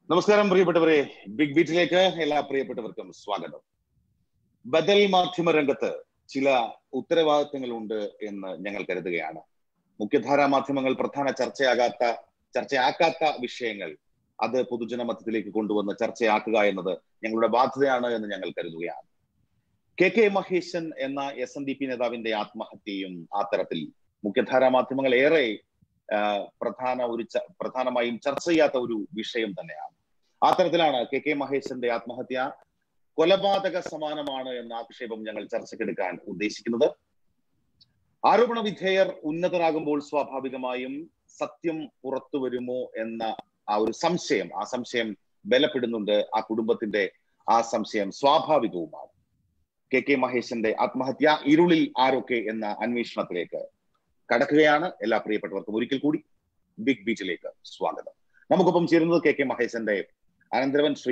നമസ്കാരം പ്രിയപ്പെട്ടവരെ ബിഗ് ബീറ്റിലേക്ക് എല്ലാ പ്രിയപ്പെട്ടവർക്കും സ്വാഗതം ബദൽ മാധ്യമ രംഗത്ത് ചില ഉത്തരവാദിത്തങ്ങളുണ്ട് എന്ന് ഞങ്ങൾ കരുതുകയാണ് മുഖ്യധാരാ മാധ്യമങ്ങൾ പ്രധാന ചർച്ചയാകാത്ത ചർച്ചയാക്കാത്ത വിഷയങ്ങൾ അത് പൊതുജന മധ്യത്തിലേക്ക് കൊണ്ടുവന്ന് ചർച്ചയാക്കുക എന്നത് ഞങ്ങളുടെ ബാധ്യതയാണ് എന്ന് ഞങ്ങൾ കരുതുകയാണ് കെ കെ മഹേശൻ എന്ന എസ് എൻ ഡി പി നേതാവിന്റെ ആത്മഹത്യയും ആ തരത്തിൽ മുഖ്യധാരാ മാധ്യമങ്ങൾ ഏറെ പ്രധാന ഒരു പ്രധാനമായും ചർച്ച ചെയ്യാത്ത ഒരു വിഷയം തന്നെയാണ് ആ തരത്തിലാണ് കെ കെ മഹേശന്റെ ആത്മഹത്യ കൊലപാതക സമാനമാണ് എന്ന ആക്ഷേപം ഞങ്ങൾ ചർച്ചയ്ക്കെടുക്കാൻ ഉദ്ദേശിക്കുന്നത് ആരോപണ വിധേയർ ഉന്നതരാകുമ്പോൾ സ്വാഭാവികമായും സത്യം പുറത്തു വരുമോ എന്ന ആ ഒരു സംശയം ആ സംശയം ബലപ്പെടുന്നുണ്ട് ആ കുടുംബത്തിന്റെ ആ സംശയം സ്വാഭാവികവുമാണ് കെ കെ മഹേശന്റെ ആത്മഹത്യ ഇരുളിൽ ആരൊക്കെ എന്ന അന്വേഷണത്തിലേക്ക് കടക്കുകയാണ് എല്ലാ പ്രിയപ്പെട്ടവർക്കും ഒരിക്കൽ കൂടി ബിഗ് ബീച്ചിലേക്ക് സ്വാഗതം നമുക്കൊപ്പം ചേരുന്നത് കെ കെ മഹേശന്റെ അനന്തരവൻ ശ്രീ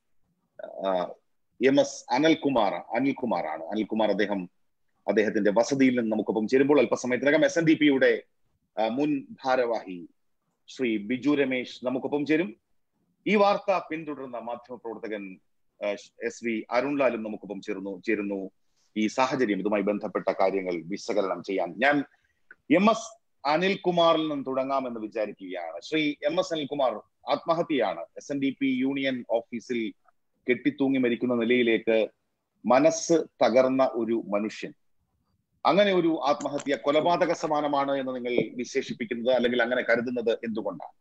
എം എസ് അനിൽകുമാർ അനിൽകുമാറാണ് അനിൽകുമാർ അദ്ദേഹം അദ്ദേഹത്തിന്റെ വസതിയിൽ നിന്ന് നമുക്കൊപ്പം ചേരുമ്പോൾ അല്പസമയത്തിനകം എസ് എൻ ഡി പിയുടെ മുൻ ഭാരവാഹി ശ്രീ ബിജു രമേശ് നമുക്കൊപ്പം ചേരും ഈ വാർത്ത പിന്തുടരുന്ന മാധ്യമ പ്രവർത്തകൻ എസ് വി അരുൺലാലും നമുക്കൊപ്പം ചേർന്നു ചേരുന്നു ഈ സാഹചര്യം ഇതുമായി ബന്ധപ്പെട്ട കാര്യങ്ങൾ വിശകലനം ചെയ്യാൻ ഞാൻ എം എസ് അനിൽകുമാറിൽ നിന്ന് തുടങ്ങാമെന്ന് വിചാരിക്കുകയാണ് ശ്രീ എം എസ് അനിൽകുമാർ ആത്മഹത്യയാണ് S N D P union ഓഫീസിൽ കെട്ടിത്തൂങ്ങി മരിക്കുന്ന നിലയിലേക്ക് മനസ്സ് തകർന്ന ഒരു മനുഷ്യൻ അങ്ങനെ ഒരു ആത്മഹത്യ കൊലപാതക സമാനമാണ് എന്ന് നിങ്ങൾ വിശേഷിപ്പിക്കുന്നത് അല്ലെങ്കിൽ അങ്ങനെ കരുതുന്നത് എന്തുകൊണ്ടാണ്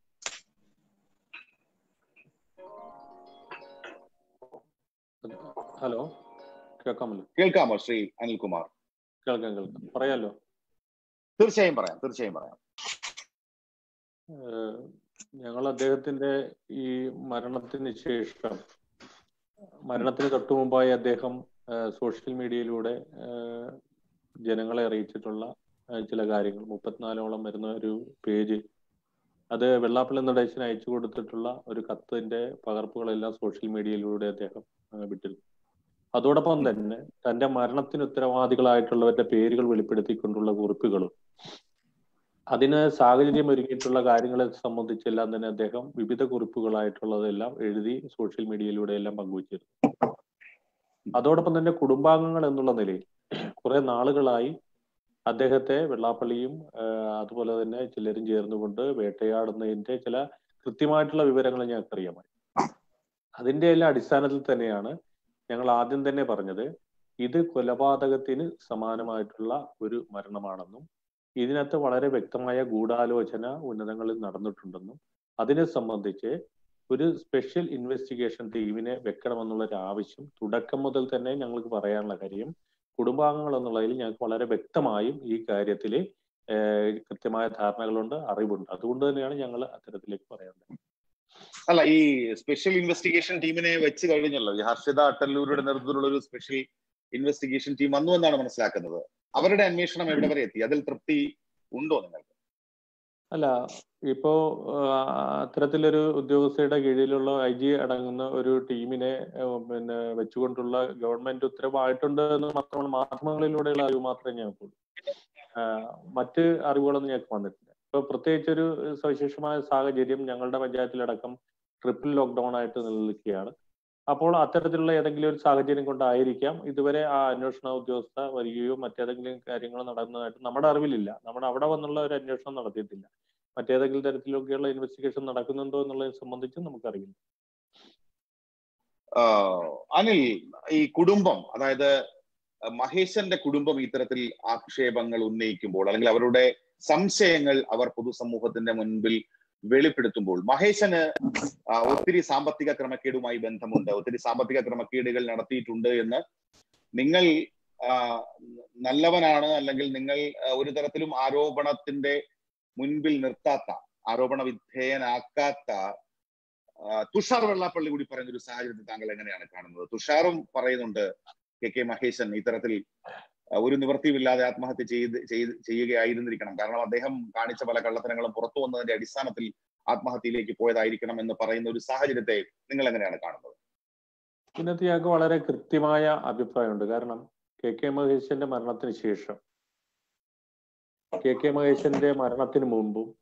ഹലോ കേൾക്കാമല്ലോ കേൾക്കാമോ ശ്രീ അനിൽകുമാർ കേൾക്കാം കേൾക്കാം പറയാലോ തീർച്ചയായും പറയാം തീർച്ചയായും പറയാം ഞങ്ങൾ അദ്ദേഹത്തിന്റെ ഈ മരണത്തിന് ശേഷം മരണത്തിന് തൊട്ടു മുമ്പായി അദ്ദേഹം സോഷ്യൽ മീഡിയയിലൂടെ ജനങ്ങളെ അറിയിച്ചിട്ടുള്ള ചില കാര്യങ്ങൾ മുപ്പത്തിനാലോളം വരുന്ന ഒരു പേജ് അത് വെള്ളാപ്പള്ളി നടേശന് അയച്ചു കൊടുത്തിട്ടുള്ള ഒരു കത്തിന്റെ പകർപ്പുകളെല്ലാം സോഷ്യൽ മീഡിയയിലൂടെ അദ്ദേഹം വിട്ടിരുന്നു അതോടൊപ്പം തന്നെ തന്റെ മരണത്തിന് ഉത്തരവാദികളായിട്ടുള്ളവരുടെ പേരുകൾ വെളിപ്പെടുത്തിക്കൊണ്ടുള്ള കുറിപ്പുകളും അതിന് സാഹചര്യം ഒരുക്കിയിട്ടുള്ള കാര്യങ്ങളെ സംബന്ധിച്ചെല്ലാം തന്നെ അദ്ദേഹം വിവിധ കുറിപ്പുകളായിട്ടുള്ളതെല്ലാം എഴുതി സോഷ്യൽ മീഡിയയിലൂടെ എല്ലാം പങ്കുവച്ചിരുന്നു അതോടൊപ്പം തന്നെ കുടുംബാംഗങ്ങൾ എന്നുള്ള നിലയിൽ കുറെ നാളുകളായി അദ്ദേഹത്തെ വെള്ളാപ്പള്ളിയും അതുപോലെ തന്നെ ചിലരും ചേർന്നുകൊണ്ട് വേട്ടയാടുന്നതിന്റെ ചില കൃത്യമായിട്ടുള്ള വിവരങ്ങൾ ഞങ്ങൾക്ക് അറിയാമായി അതിന്റെ എല്ലാം അടിസ്ഥാനത്തിൽ തന്നെയാണ് ഞങ്ങൾ ആദ്യം തന്നെ പറഞ്ഞത് ഇത് കൊലപാതകത്തിന് സമാനമായിട്ടുള്ള ഒരു മരണമാണെന്നും ഇതിനകത്ത് വളരെ വ്യക്തമായ ഗൂഢാലോചന ഉന്നതങ്ങളിൽ നടന്നിട്ടുണ്ടെന്നും അതിനെ സംബന്ധിച്ച് ഒരു സ്പെഷ്യൽ ഇൻവെസ്റ്റിഗേഷൻ ടീമിനെ വെക്കണമെന്നുള്ള ഒരു ആവശ്യം തുടക്കം മുതൽ തന്നെ ഞങ്ങൾക്ക് പറയാനുള്ള കാര്യം കുടുംബാംഗങ്ങൾ എന്നുള്ളതിൽ ഞങ്ങൾക്ക് വളരെ വ്യക്തമായും ഈ കാര്യത്തിൽ കൃത്യമായ ധാരണകളുണ്ട് അറിവുണ്ട് അതുകൊണ്ട് തന്നെയാണ് ഞങ്ങൾ അത്തരത്തിലേക്ക് പറയുന്നത് അല്ല ഈ സ്പെഷ്യൽ ഇൻവെസ്റ്റിഗേഷൻ ടീമിനെ വെച്ച് കഴിഞ്ഞല്ലോ ഈ ഹർഷിത അട്ടല്ലൂരുടെ നേതൃത്വത്തിലുള്ള ഒരു സ്പെഷ്യൽ ഇൻവെസ്റ്റിഗേഷൻ ടീം വന്നു എന്നാണ് മനസ്സിലാക്കുന്നത് അവരുടെ അന്വേഷണം എവിടെ വരെ എത്തി അതിൽ തൃപ്തി ഉണ്ടോ നിങ്ങൾക്ക് അല്ല ഇപ്പോ അത്തരത്തിലൊരു ഉദ്യോഗസ്ഥയുടെ കീഴിലുള്ള ഐ ജി അടങ്ങുന്ന ഒരു ടീമിനെ പിന്നെ വെച്ചുകൊണ്ടുള്ള ഗവൺമെന്റ് ഉത്തരവായിട്ടുണ്ട് എന്ന് മാത്രമാണ് മാധ്യമങ്ങളിലൂടെയുള്ള അറിവ് മാത്രമേ ഞങ്ങൾക്കുള്ളൂ മറ്റ് അറിവുകളൊന്നും ഞങ്ങൾക്ക് വന്നിട്ടില്ല ഇപ്പൊ പ്രത്യേകിച്ച് ഒരു സവിശേഷമായ സാഹചര്യം ഞങ്ങളുടെ പഞ്ചായത്തിലടക്കം ട്രിപ്പിൾ ലോക്ക്ഡൌൺ ആയിട്ട് നിലനിൽക്കുകയാണ് അപ്പോൾ അത്തരത്തിലുള്ള ഏതെങ്കിലും ഒരു സാഹചര്യം കൊണ്ടായിരിക്കാം ഇതുവരെ ആ അന്വേഷണ ഉദ്യോഗസ്ഥ വരികയോ മറ്റേതെങ്കിലും കാര്യങ്ങൾ നടന്നതായിട്ട് നമ്മുടെ അറിവിലില്ല നമ്മുടെ അവിടെ വന്നുള്ള ഒരു അന്വേഷണം നടത്തിയിട്ടില്ല മറ്റേതെങ്കിലും തരത്തിലൊക്കെയുള്ള ഇൻവെസ്റ്റിഗേഷൻ നടക്കുന്നുണ്ടോ എന്നുള്ളതിനെ സംബന്ധിച്ച് നമുക്കറിയില്ല അനിൽ ഈ കുടുംബം അതായത് മഹേശന്റെ കുടുംബം ഇത്തരത്തിൽ ആക്ഷേപങ്ങൾ ഉന്നയിക്കുമ്പോൾ അല്ലെങ്കിൽ അവരുടെ സംശയങ്ങൾ അവർ പൊതുസമൂഹത്തിന്റെ മുൻപിൽ വെളിപ്പെടുത്തുമ്പോൾ മഹേശന് ഒത്തിരി സാമ്പത്തിക ക്രമക്കേടുമായി ബന്ധമുണ്ട് ഒത്തിരി സാമ്പത്തിക ക്രമക്കേടുകൾ നടത്തിയിട്ടുണ്ട് എന്ന് നിങ്ങൾ നല്ലവനാണ് അല്ലെങ്കിൽ നിങ്ങൾ ഒരു തരത്തിലും ആരോപണത്തിന്റെ മുൻപിൽ നിർത്താത്ത ആരോപണ വിധേയനാക്കാത്ത തുഷാർ വെള്ളാപ്പള്ളി കൂടി പറയുന്ന ഒരു സാഹചര്യത്തിൽ താങ്കൾ എങ്ങനെയാണ് കാണുന്നത് തുഷാറും പറയുന്നുണ്ട് കെ കെ മഹേശൻ ഇത്തരത്തിൽ ഒരു നിവൃത്തിയുമില്ലാതെ ആത്മഹത്യ ചെയ്ത് ചെയ്ത് ചെയ്യുകയായിരുന്നിരിക്കണം കാരണം അദ്ദേഹം കാണിച്ച പല കള്ളത്തരങ്ങളും പുറത്തു വന്നതിന്റെ അടിസ്ഥാനത്തിൽ ആത്മഹത്യയിലേക്ക് പോയതായിരിക്കണം എന്ന് പറയുന്ന ഒരു സാഹചര്യത്തെ നിങ്ങൾ എങ്ങനെയാണ് കാണുന്നത് ഇതിനകത്ത് ഞങ്ങൾക്ക് വളരെ കൃത്യമായ അഭിപ്രായമുണ്ട് കാരണം കെ കെ മഹേശന്റെ മരണത്തിന് ശേഷം കെ കെ മഹേശന്റെ മരണത്തിന് മുമ്പും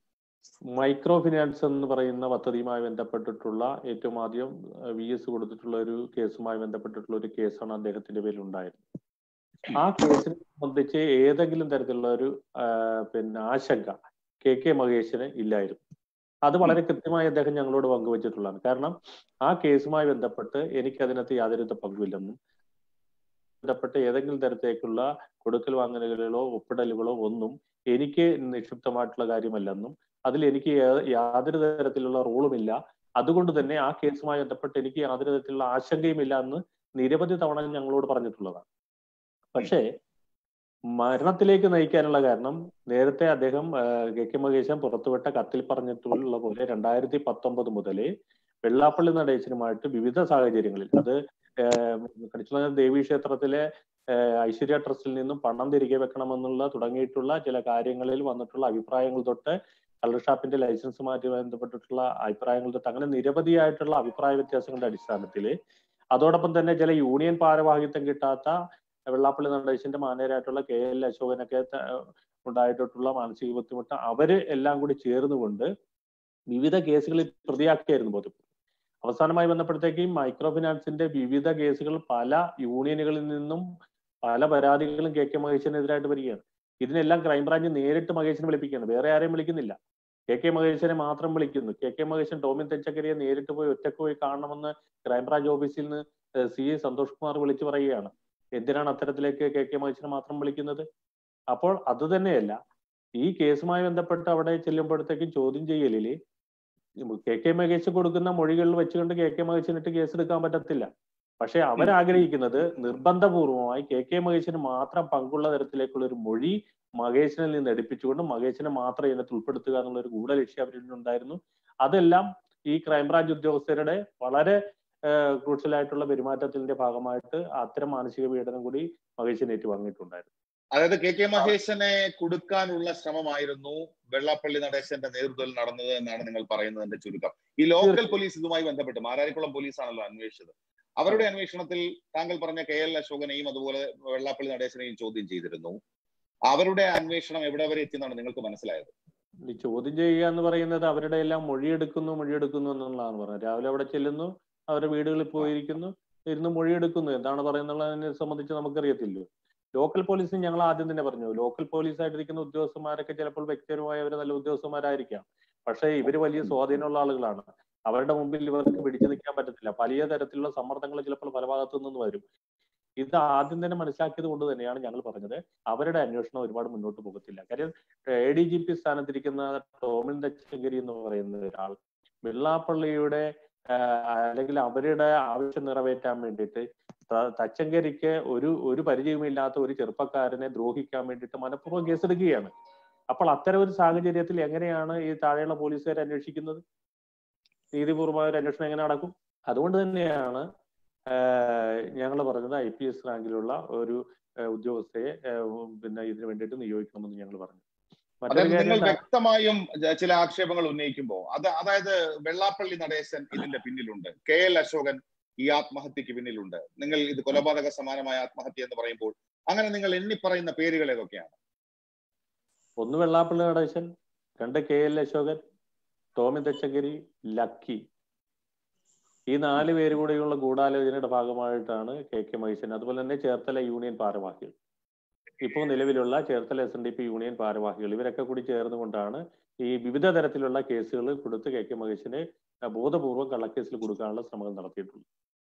മൈക്രോ ഫിനാൻസ് എന്ന് പറയുന്ന പദ്ധതിയുമായി ബന്ധപ്പെട്ടിട്ടുള്ള ഏറ്റവും ആദ്യം വി എസ് കൊടുത്തിട്ടുള്ള ഒരു കേസുമായി ബന്ധപ്പെട്ടിട്ടുള്ള ഒരു കേസാണ് അദ്ദേഹത്തിന്റെ പേരിൽ ഉണ്ടായിരുന്നത് ആ കേസിനെ സംബന്ധിച്ച് ഏതെങ്കിലും തരത്തിലുള്ള ഒരു പിന്നെ ആശങ്ക കെ കെ മഹേഷിന് ഇല്ലായിരുന്നു അത് വളരെ കൃത്യമായി അദ്ദേഹം ഞങ്ങളോട് പങ്കുവച്ചിട്ടുള്ളതാണ് കാരണം ആ കേസുമായി ബന്ധപ്പെട്ട് എനിക്ക് അതിനകത്ത് യാതൊരു പങ്കുമില്ലെന്നും ബന്ധപ്പെട്ട് ഏതെങ്കിലും തരത്തേക്കുള്ള കൊടുക്കൽ വാങ്ങലുകളോ ഒപ്പിടലുകളോ ഒന്നും എനിക്ക് നിക്ഷിപ്തമായിട്ടുള്ള കാര്യമല്ലെന്നും അതിൽ എനിക്ക് യാതൊരു തരത്തിലുള്ള റോളുമില്ല അതുകൊണ്ട് തന്നെ ആ കേസുമായി ബന്ധപ്പെട്ട് എനിക്ക് യാതൊരു തരത്തിലുള്ള ആശങ്കയുമില്ല എന്ന് നിരവധി തവണ ഞങ്ങളോട് പറഞ്ഞിട്ടുള്ളതാണ് പക്ഷേ മരണത്തിലേക്ക് നയിക്കാനുള്ള കാരണം നേരത്തെ അദ്ദേഹം കെ കെ മഹേശൻ പുറത്തുവിട്ട കത്തിൽ പറഞ്ഞിട്ടുള്ള പോലെ രണ്ടായിരത്തി പത്തൊമ്പത് മുതലേ വെള്ളാപ്പള്ളി നടേശനുമായിട്ട് വിവിധ സാഹചര്യങ്ങളിൽ അത് കടിച്ചുള ദേവീ ക്ഷേത്രത്തിലെ ഐശ്വര്യ ട്രസ്റ്റിൽ നിന്നും പണം തിരികെ വെക്കണമെന്നുള്ള തുടങ്ങിയിട്ടുള്ള ചില കാര്യങ്ങളിൽ വന്നിട്ടുള്ള അഭിപ്രായങ്ങൾ തൊട്ട് കളർ ഷാപ്പിന്റെ ലൈസൻസുമായിട്ട് ബന്ധപ്പെട്ടിട്ടുള്ള അഭിപ്രായങ്ങൾ തൊട്ട് അങ്ങനെ നിരവധിയായിട്ടുള്ള അഭിപ്രായ വ്യത്യാസങ്ങളുടെ അടിസ്ഥാനത്തിൽ അതോടൊപ്പം തന്നെ ചില യൂണിയൻ ഭാരവാഹിത്വം കിട്ടാത്ത വെള്ളാപ്പള്ളി നടേശന്റെ മാനേജരായിട്ടുള്ള കെ എൽ അശോകനൊക്കെ ഉണ്ടായിട്ടുള്ള മാനസിക ബുദ്ധിമുട്ട് അവര് എല്ലാം കൂടി ചേർന്നുകൊണ്ട് വിവിധ കേസുകളിൽ പ്രതിയാക്കിയായിരുന്നു ബോധ്യം അവസാനമായി ബന്ധപ്പെടുത്തേക്കും മൈക്രോ ഫിനാൻസിന്റെ വിവിധ കേസുകൾ പല യൂണിയനുകളിൽ നിന്നും പല പരാതികളും കെ കെ മഹേഷിനെതിരായിട്ട് വരികയാണ് ഇതിനെല്ലാം ക്രൈംബ്രാഞ്ച് നേരിട്ട് മഹേഷിനെ വിളിപ്പിക്കുകയാണ് വേറെ ആരെയും വിളിക്കുന്നില്ല കെ കെ മഹേഷിനെ മാത്രം വിളിക്കുന്നു കെ കെ മഹേശൻ ടോമിൻ തെച്ചക്കരിയെ നേരിട്ട് പോയി ഒറ്റക്ക് പോയി കാണണമെന്ന് ക്രൈംബ്രാഞ്ച് ഓഫീസിൽ നിന്ന് സി എ സന്തോഷ് കുമാർ വിളിച്ചു പറയുകയാണ് എന്തിനാണ് അത്തരത്തിലേക്ക് കെ കെ മഹേഷിനെ മാത്രം വിളിക്കുന്നത് അപ്പോൾ അത് തന്നെയല്ല ഈ കേസുമായി ബന്ധപ്പെട്ട് അവിടെ ചെല്ലുമ്പോഴത്തേക്കും ചോദ്യം ചെയ്യലില് കെ കെ മഹേഷ് കൊടുക്കുന്ന മൊഴികളിൽ വെച്ചുകൊണ്ട് കെ കെ മഹേഷിനിട്ട് കേസെടുക്കാൻ പറ്റത്തില്ല പക്ഷെ അവരാഗ്രഹിക്കുന്നത് നിർബന്ധപൂർവമായി കെ കെ മഹേഷിന് മാത്രം പങ്കുള്ള തരത്തിലേക്കുള്ള ഒരു മൊഴി മഹേഷിനിൽ നിന്ന് എടുപ്പിച്ചുകൊണ്ട് മഹേഷിനെ മാത്രം ഇതിനകത്ത് ഉൾപ്പെടുത്തുക എന്നുള്ള ഒരു ഗൂഢലക്ഷ്യം അവരിൽ ഉണ്ടായിരുന്നു അതെല്ലാം ഈ ക്രൈംബ്രാഞ്ച് ഉദ്യോഗസ്ഥരുടെ വളരെ ക്രൂഷ്യൽ ആയിട്ടുള്ള പെരുമാറ്റത്തിന്റെ ഭാഗമായിട്ട് അത്തരം മാനസിക പീഡനം കൂടി മഹേഷിന് ഏറ്റുവാങ്ങിയിട്ടുണ്ടായിരുന്നു അതായത് കെ കെ മഹേശനെ കൊടുക്കാനുള്ള ശ്രമമായിരുന്നു വെള്ളാപ്പള്ളി നടേശന്റെ നേതൃത്വത്തിൽ നടന്നത് എന്നാണ് നിങ്ങൾ പറയുന്നതിന്റെ ചുരുക്കം ഈ ലോക്കൽ പോലീസ് ഇതുമായി ബന്ധപ്പെട്ട് മാരാരിക്കുളം പോലീസാണല്ലോ അന്വേഷിച്ചത് അവരുടെ അന്വേഷണത്തിൽ താങ്കൾ പറഞ്ഞ കെ എൽ അശോകനെയും അതുപോലെ വെള്ളാപ്പള്ളി നടേശനെയും ചോദ്യം ചെയ്തിരുന്നു അവരുടെ അന്വേഷണം എവിടെ വരെ എത്തിയെന്നാണ് നിങ്ങൾക്ക് മനസ്സിലായത് ഈ ചോദ്യം ചെയ്യുക എന്ന് പറയുന്നത് അവരുടെ എല്ലാം മൊഴിയെടുക്കുന്നു മൊഴിയെടുക്കുന്നു എന്നുള്ളതാണ് പറഞ്ഞത് രാവിലെ അവിടെ ചെല്ലുന്നു അവരുടെ വീടുകളിൽ പോയിരിക്കുന്നു ഇരുന്ന് മൊഴിയെടുക്കുന്നു എന്താണ് പറയുന്നുള്ളതിനെ സംബന്ധിച്ച് നമുക്കറിയത്തില്ലോ ലോക്കൽ പോലീസിന് ഞങ്ങൾ ആദ്യം തന്നെ പറഞ്ഞു ലോക്കൽ പോലീസ് ആയിട്ടിരിക്കുന്ന ഉദ്യോഗസ്ഥന്മാരൊക്കെ ചിലപ്പോൾ വ്യക്തിപരമായ അവർ നല്ല ഉദ്യോഗസ്ഥന്മാരായിരിക്കാം പക്ഷേ ഇവര് വലിയ സ്വാധീനമുള്ള ആളുകളാണ് അവരുടെ മുമ്പിൽ ഇവർക്ക് പിടിച്ചു നിൽക്കാൻ പറ്റത്തില്ല വലിയ തരത്തിലുള്ള സമ്മർദ്ദങ്ങൾ ചിലപ്പോൾ പല ഭാഗത്തു നിന്ന് വരും ഇത് ആദ്യം തന്നെ മനസ്സിലാക്കിയത് കൊണ്ട് തന്നെയാണ് ഞങ്ങൾ പറഞ്ഞത് അവരുടെ അന്വേഷണം ഒരുപാട് മുന്നോട്ട് പോകത്തില്ല കാര്യം എ ഡി ജി പി സ്ഥാനത്തിരിക്കുന്ന ടോമിൻ ദച്ചങ്കരി എന്ന് പറയുന്ന ഒരാൾ വെള്ളാപ്പള്ളിയുടെ അല്ലെങ്കിൽ അവരുടെ ആവശ്യം നിറവേറ്റാൻ വേണ്ടിയിട്ട് തച്ചങ്കരിക്ക് ഒരു ഒരു പരിചയമില്ലാത്ത ഒരു ചെറുപ്പക്കാരനെ ദ്രോഹിക്കാൻ വേണ്ടിയിട്ട് മനഃപൂർവ്വം കേസെടുക്കുകയാണ് അപ്പോൾ അത്തരം ഒരു സാഹചര്യത്തിൽ എങ്ങനെയാണ് ഈ താഴെയുള്ള പോലീസുകാർ അന്വേഷിക്കുന്നത് നീതിപൂർവമായ ഒരു അന്വേഷണം എങ്ങനെ നടക്കും അതുകൊണ്ട് തന്നെയാണ് ഞങ്ങൾ പറഞ്ഞത് ഐ പി എസ് റാങ്കിലുള്ള ഒരു ഉദ്യോഗസ്ഥയെ പിന്നെ ഇതിനു വേണ്ടിയിട്ട് നിയോഗിക്കണമെന്ന് ഞങ്ങൾ പറഞ്ഞു നിങ്ങൾ വ്യക്തമായും ചില ആക്ഷേപങ്ങൾ ഉന്നയിക്കുമ്പോൾ അത് അതായത് വെള്ളാപ്പള്ളി നടേശൻ ഇതിന്റെ പിന്നിലുണ്ട് കെ എൽ അശോകൻ ഈ ആത്മഹത്യക്ക് പിന്നിലുണ്ട് നിങ്ങൾ ഇത് കൊലപാതക സമാനമായ ആത്മഹത്യ എന്ന് പറയുമ്പോൾ അങ്ങനെ നിങ്ങൾ എണ്ണി പറയുന്ന പേരുകൾ ഏതൊക്കെയാണ് ഒന്ന് വെള്ളാപ്പള്ളി നടേശൻ രണ്ട് കെ എൽ അശോകൻ ടോമി തച്ചങ്കരി ലക്കി ഈ നാല് പേര് കൂടെയുള്ള ഗൂഢാലോചനയുടെ ഭാഗമായിട്ടാണ് കെ കെ മഹേശൻ അതുപോലെ തന്നെ ചേർത്തല യൂണിയൻ ഭാരവാഹികൾ ഇപ്പോൾ നിലവിലുള്ള Cherthala S N D P union ഭാരവാഹികൾ ഇവരൊക്കെ കൂടി ചേർന്നുകൊണ്ടാണ് ഈ വിവിധ തരത്തിലുള്ള കേസുകൾ കൊടുത്ത് കെ കെ മഹേശനെ ബോധപൂർവ്വം കള്ളക്കേസിൽ കൊടുക്കാനുള്ള ശ്രമങ്ങൾ നടത്തിയിട്ടുള്ളത്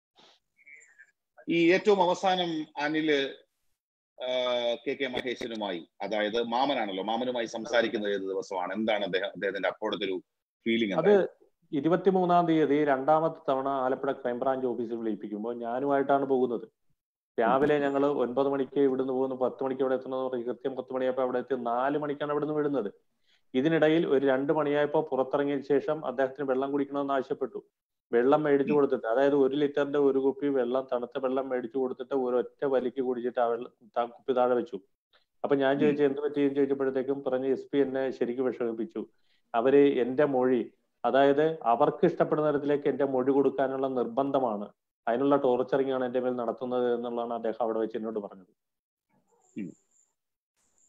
ഈ ഏറ്റവും അവസാനം അനില് കെ കെ മഹേശനുമായി അതായത് മാമനാണല്ലോ മാമനുമായി സംസാരിക്കുന്നത് ഏത് ദിവസമാണ് എന്താണ് അദ്ദേഹം അദ്ദേഹത്തിന്റെ അപ്പോഴത്തെ ഒരു ഫീലിംഗ് അത് ഇരുപത്തിമൂന്നാം തീയതി രണ്ടാമത്തെ തവണ ആലപ്പുഴ ക്രൈംബ്രാഞ്ച് ഓഫീസിൽ വിളിപ്പിക്കുമ്പോൾ ഞാനുമായിട്ടാണ് പോകുന്നത് രാവിലെ ഞങ്ങൾ ഒൻപത് മണിക്ക് ഇവിടുന്ന് പോകുന്നു പത്ത് മണിക്ക് ഇവിടെ എത്തണമെന്ന് പറഞ്ഞ് കൃത്യം പത്ത് മണിയായപ്പോൾ അവിടെ എത്തി നാല് മണിക്കാണ് ഇവിടുന്ന് വിടുന്നത് ഇതിനിടയിൽ ഒരു രണ്ട് മണിയായപ്പോൾ പുറത്തിറങ്ങിയ ശേഷം അദ്ദേഹത്തിന് വെള്ളം കുടിക്കണമെന്ന് ആവശ്യപ്പെട്ടു വെള്ളം മേടിച്ചു കൊടുത്തിട്ട് അതായത് ഒരു ലിറ്ററിന്റെ ഒരു കുപ്പി വെള്ളം തണുത്ത വെള്ളം മേടിച്ചു കൊടുത്തിട്ട് ഒരൊറ്റ വലിക്ക് കുടിച്ചിട്ട് ആ വെള്ളം കുപ്പി താഴെ വെച്ചു അപ്പൊ ഞാൻ ചോദിച്ചു എന്ത് പറ്റിയെന്ന് ചോദിച്ചപ്പോഴത്തേക്കും പറഞ്ഞ് എസ് പി എന്നെ ശരിക്കും വിഷമിപ്പിച്ചു അവര് എന്റെ മൊഴി അതായത് അവർക്ക് ഇഷ്ടപ്പെടുന്ന തരത്തിലേക്ക് എന്റെ മൊഴി കൊടുക്കാനുള്ള നിർബന്ധമാണ് അതിനുള്ള ടോർച്ചറിംഗ് ആണ് എന്റെ മേൽ നടത്തുന്നത് എന്നുള്ളതാണ് അദ്ദേഹം അവിടെ വെച്ച് എന്നോട് പറഞ്ഞത്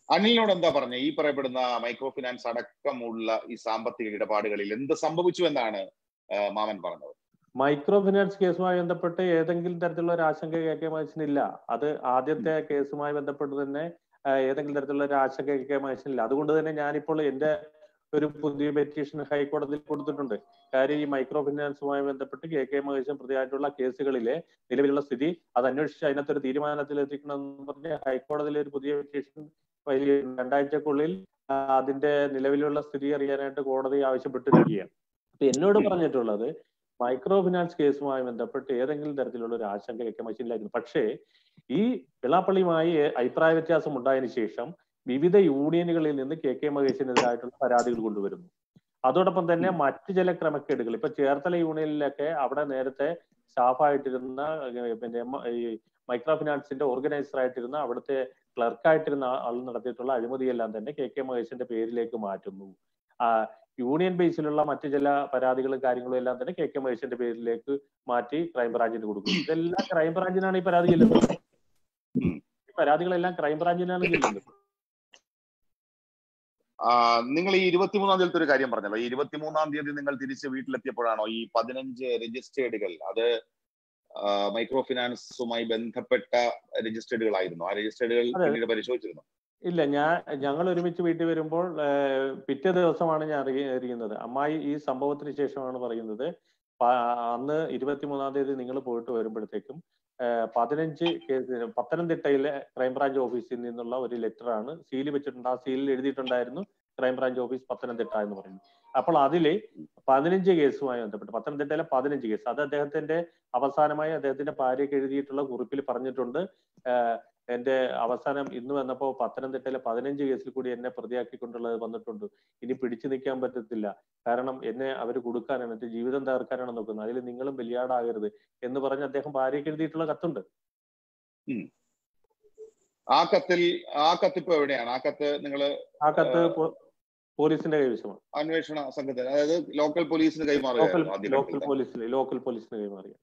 അനിലിനോട് എന്താ പറഞ്ഞ ഈ പറയപ്പെടുന്ന മൈക്രോ ഫിനാൻസ് അടക്കമുള്ള ഈ സാമ്പത്തിക ഇടപാടുകളിൽ എന്ത് സംഭവിച്ചു എന്നാണ് മാമൻ പറഞ്ഞത് മൈക്രോ ഫിനാൻസ് കേസുമായി ബന്ധപ്പെട്ട് ഏതെങ്കിലും തരത്തിലുള്ള ഒരു ആശങ്ക കെ കെ മഹേശനില്ല അത് ആദ്യത്തെ കേസുമായി ബന്ധപ്പെട്ട് തന്നെ ഏതെങ്കിലും തരത്തിലുള്ള ഒരു ആശങ്ക കെ കെ മഹേശനില്ല അതുകൊണ്ട് തന്നെ ഞാനിപ്പോൾ എന്റെ ഒരു പുതിയ പെറ്റീഷൻ ഹൈക്കോടതിയിൽ കൊടുത്തിട്ടുണ്ട് കാര്യം ഈ മൈക്രോ ഫിനാൻസുമായി ബന്ധപ്പെട്ട് കെ കെ മഹേശൻ പ്രതിയായിട്ടുള്ള കേസുകളിലെ നിലവിലുള്ള സ്ഥിതി അത് അന്വേഷിച്ച് അതിനകത്ത് ഒരു തീരുമാനത്തിൽ എത്തിക്കണമെന്ന് പറഞ്ഞ് ഹൈക്കോടതിയിലെ ഒരു പുതിയ പെറ്റീഷൻ വലിയ രണ്ടാഴ്ചക്കുള്ളിൽ അതിന്റെ നിലവിലുള്ള സ്ഥിതി അറിയാനായിട്ട് കോടതി ആവശ്യപ്പെട്ടിരിക്കുകയാണ് അപ്പൊ എന്നോട് പറഞ്ഞിട്ടുള്ളത് മൈക്രോ ഫിനാൻസ് കേസുമായി ബന്ധപ്പെട്ട് ഏതെങ്കിലും തരത്തിലുള്ള ഒരു ആശങ്ക കെ കെ മഹേശനിലായിരുന്നു പക്ഷേ ഈ വെള്ളാപ്പള്ളിയുമായി അഭിപ്രായ വ്യത്യാസം ഉണ്ടായതിനു ശേഷം വിവിധ യൂണിയനുകളിൽ നിന്ന് കെ കെ മഹേശനെതിരായിട്ടുള്ള പരാതികൾ കൊണ്ടുവരുന്നു അതോടൊപ്പം തന്നെ മറ്റു ചില ക്രമക്കേടുകൾ ഇപ്പൊ ചേർത്തല യൂണിയനിലൊക്കെ അവിടെ നേരത്തെ സ്റ്റാഫായിട്ടിരുന്ന പിന്നെ ഈ മൈക്രോ ഫിനാൻസിന്റെ ഓർഗനൈസർ ആയിട്ടിരുന്ന അവിടുത്തെ ക്ലർക്കായിട്ടിരുന്ന ആൾ നടത്തിയിട്ടുള്ള അഴിമതിയെല്ലാം തന്നെ കെ കെ മഹേശന്റെ പേരിലേക്ക് മാറ്റുന്നു ആ യൂണിയൻ ബേസിലുള്ള മറ്റു ചില പരാതികളും കാര്യങ്ങളും എല്ലാം തന്നെ കെ കെ മഹേശന്റെ പേരിലേക്ക് മാറ്റി ക്രൈംബ്രാഞ്ചിന് കൊടുക്കും ഇതെല്ലാം ക്രൈംബ്രാഞ്ചിനാണ് ഈ പരാതി ചെല്ലുന്നത് ഈ പരാതികളെല്ലാം ക്രൈംബ്രാഞ്ചിനാണ് ചെല്ലുന്നത് നിങ്ങൾ ഈ ഇരുപത്തിമൂന്നാം തീയതി ഒരു കാര്യം പറഞ്ഞല്ലോ ഈ ഇരുപത്തിമൂന്നാം തീയതി നിങ്ങൾ തിരിച്ച് വീട്ടിലെത്തിയപ്പോഴാണോ ഈ പതിനഞ്ച് രജിസ്റ്റേർഡുകൾ അത് മൈക്രോ ഫിനാൻസുമായി ബന്ധപ്പെട്ട രജിസ്റ്റേർഡുകളായിരുന്നു ആ രജിസ്റ്റേർഡുകൾ പിന്നീട് പരിശോധിച്ചിരുന്നു ഇല്ല ഞാൻ ഞങ്ങൾ ഒരുമിച്ച് വീട്ടിൽ വരുമ്പോൾ പിറ്റേ ദിവസമാണ് ഞാൻ അറിയുന്നത് അമ്മായി ഈ സംഭവത്തിന് ശേഷമാണ് പറയുന്നത് അന്ന് ഇരുപത്തിമൂന്നാം തീയതി നിങ്ങൾ പോയിട്ട് വരുമ്പോഴത്തേക്കും പതിനഞ്ച് കേസ് പത്തനംതിട്ടയിലെ ക്രൈംബ്രാഞ്ച് ഓഫീസിൽ നിന്നുള്ള ഒരു ലെറ്ററാണ് സീൽ വെച്ചിട്ടുണ്ട് ആ സീലിൽ എഴുതിയിട്ടുണ്ടായിരുന്നു ക്രൈംബ്രാഞ്ച് ഓഫീസ് പത്തനംതിട്ട എന്ന് പറയുന്നത് അപ്പോൾ അതില് പതിനഞ്ച് കേസുമായി ബന്ധപ്പെട്ട് പത്തനംതിട്ടയിലെ പതിനഞ്ച് കേസ് അത് അദ്ദേഹത്തിന്റെ അവസാനമായി അദ്ദേഹത്തിന്റെ ഭാര്യയ്ക്ക് എഴുതിയിട്ടുള്ള കുറിപ്പിൽ പറഞ്ഞിട്ടുണ്ട് എന്റെ അവസാനം ഇന്ന് വന്നപ്പോൾ പത്തനംതിട്ടയിലെ പതിനഞ്ച് കേസിൽ കൂടി എന്നെ പ്രതിയാക്കിക്കൊണ്ടുള്ളത് വന്നിട്ടുണ്ട് ഇനി പിടിച്ചു നിൽക്കാൻ പറ്റത്തില്ല കാരണം എന്നെ അവർ കൊടുക്കാനാണ് എന്റെ ജീവിതം തകർക്കാനാണ് നോക്കുന്നത് അതിൽ നിങ്ങളും ബലിയാടാകരുത് എന്ന് പറഞ്ഞ് അദ്ദേഹം ഭാര്യയ്ക്ക് എഴുതിയിട്ടുള്ള കത്തുണ്ട് ആ കത്തിൽ ആ കത്തിപ്പോ എവിടെയാണ് ആ കത്ത് നിങ്ങൾ ആ കത്ത് പോലീസിന്റെ കൈവശമാണ് അന്വേഷണ സംഘത്തിന് അതായത് ലോക്കൽ പോലീസിന് കൈമാറി ലോക്കൽ പോലീസിന് ലോക്കൽ പോലീസിന് കൈമാറിയ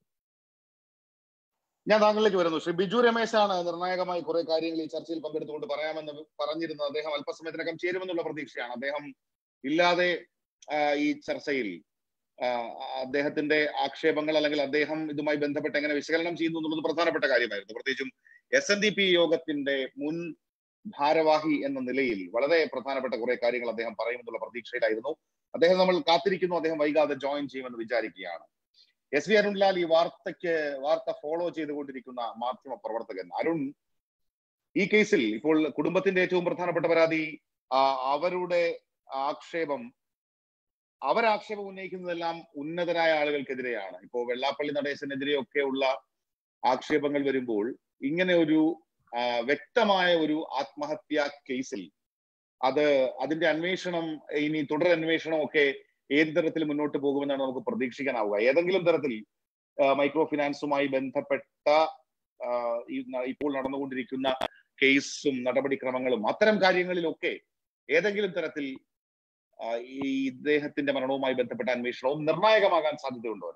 ഞാൻ താങ്കളിലേക്ക് വരുന്നു ശ്രീ ബിജു രമേശാണ് നിർണായകമായി കുറെ കാര്യങ്ങൾ ഈ ചർച്ചയിൽ പങ്കെടുത്തുകൊണ്ട് പറയാമെന്ന് പറഞ്ഞിരുന്നത് അദ്ദേഹം അല്പസമയത്തിനകം ചേരുമെന്നുള്ള പ്രതീക്ഷയാണ് അദ്ദേഹം ഇല്ലാതെ ഈ ചർച്ചയിൽ അദ്ദേഹത്തിന്റെ ആക്ഷേപങ്ങൾ അല്ലെങ്കിൽ അദ്ദേഹം ഇതുമായി ബന്ധപ്പെട്ട് എങ്ങനെ വിശകലനം ചെയ്യുന്നു എന്നുള്ളത് പ്രധാനപ്പെട്ട കാര്യമായിരുന്നു പ്രത്യേകിച്ചും എസ് എൻ ഡി പി യോഗത്തിന്റെ മുൻ ഭാരവാഹി എന്ന നിലയിൽ വളരെ പ്രധാനപ്പെട്ട കുറെ കാര്യങ്ങൾ അദ്ദേഹം പറയുമെന്നുള്ള പ്രതീക്ഷയിലായിരുന്നു അദ്ദേഹം നമ്മൾ കാത്തിരിക്കുന്നു അദ്ദേഹം വൈകാതെ ജോയിൻ ചെയ്യുമെന്ന് വിചാരിക്കുകയാണ് എസ് വി അരുൺലാൽ ഈ വാർത്തയ്ക്ക് വാർത്ത ഫോളോ ചെയ്തുകൊണ്ടിരിക്കുന്ന മാധ്യമ പ്രവർത്തകൻ അരുൺ ഈ കേസിൽ ഇപ്പോൾ കുടുംബത്തിന്റെ ഏറ്റവും പ്രധാനപ്പെട്ട പരാതി അവരുടെ ആക്ഷേപം അവരാക്ഷേപം ഉന്നയിക്കുന്നതെല്ലാം ഉന്നതരായ ആളുകൾക്കെതിരെയാണ് ഇപ്പോ വെള്ളാപ്പള്ളി നടേശനെതിരെയൊക്കെ ഉള്ള ആക്ഷേപങ്ങൾ വരുമ്പോൾ ഇങ്ങനെ ഒരു വ്യക്തമായ ഒരു ആത്മഹത്യാ കേസിൽ അത് അതിന്റെ അന്വേഷണം ഇനി തുടർ അന്വേഷണം ഒക്കെ ഏത് തരത്തിൽ മുന്നോട്ട് പോകുമെന്നാണ് നമുക്ക് പ്രതീക്ഷിക്കാനാവുക ഏതെങ്കിലും തരത്തിൽ മൈക്രോ ഫിനാൻസുമായി ബന്ധപ്പെട്ട ഇപ്പോൾ നടന്നുകൊണ്ടിരിക്കുന്ന കേസും നടപടിക്രമങ്ങളും അത്തരം കാര്യങ്ങളിലൊക്കെ ഏതെങ്കിലും തരത്തിൽ ഈ ഇദ്ദേഹത്തിന്റെ മരണവുമായി ബന്ധപ്പെട്ട അന്വേഷണവും നിർണായകമാകാൻ സാധ്യതയുണ്ടോ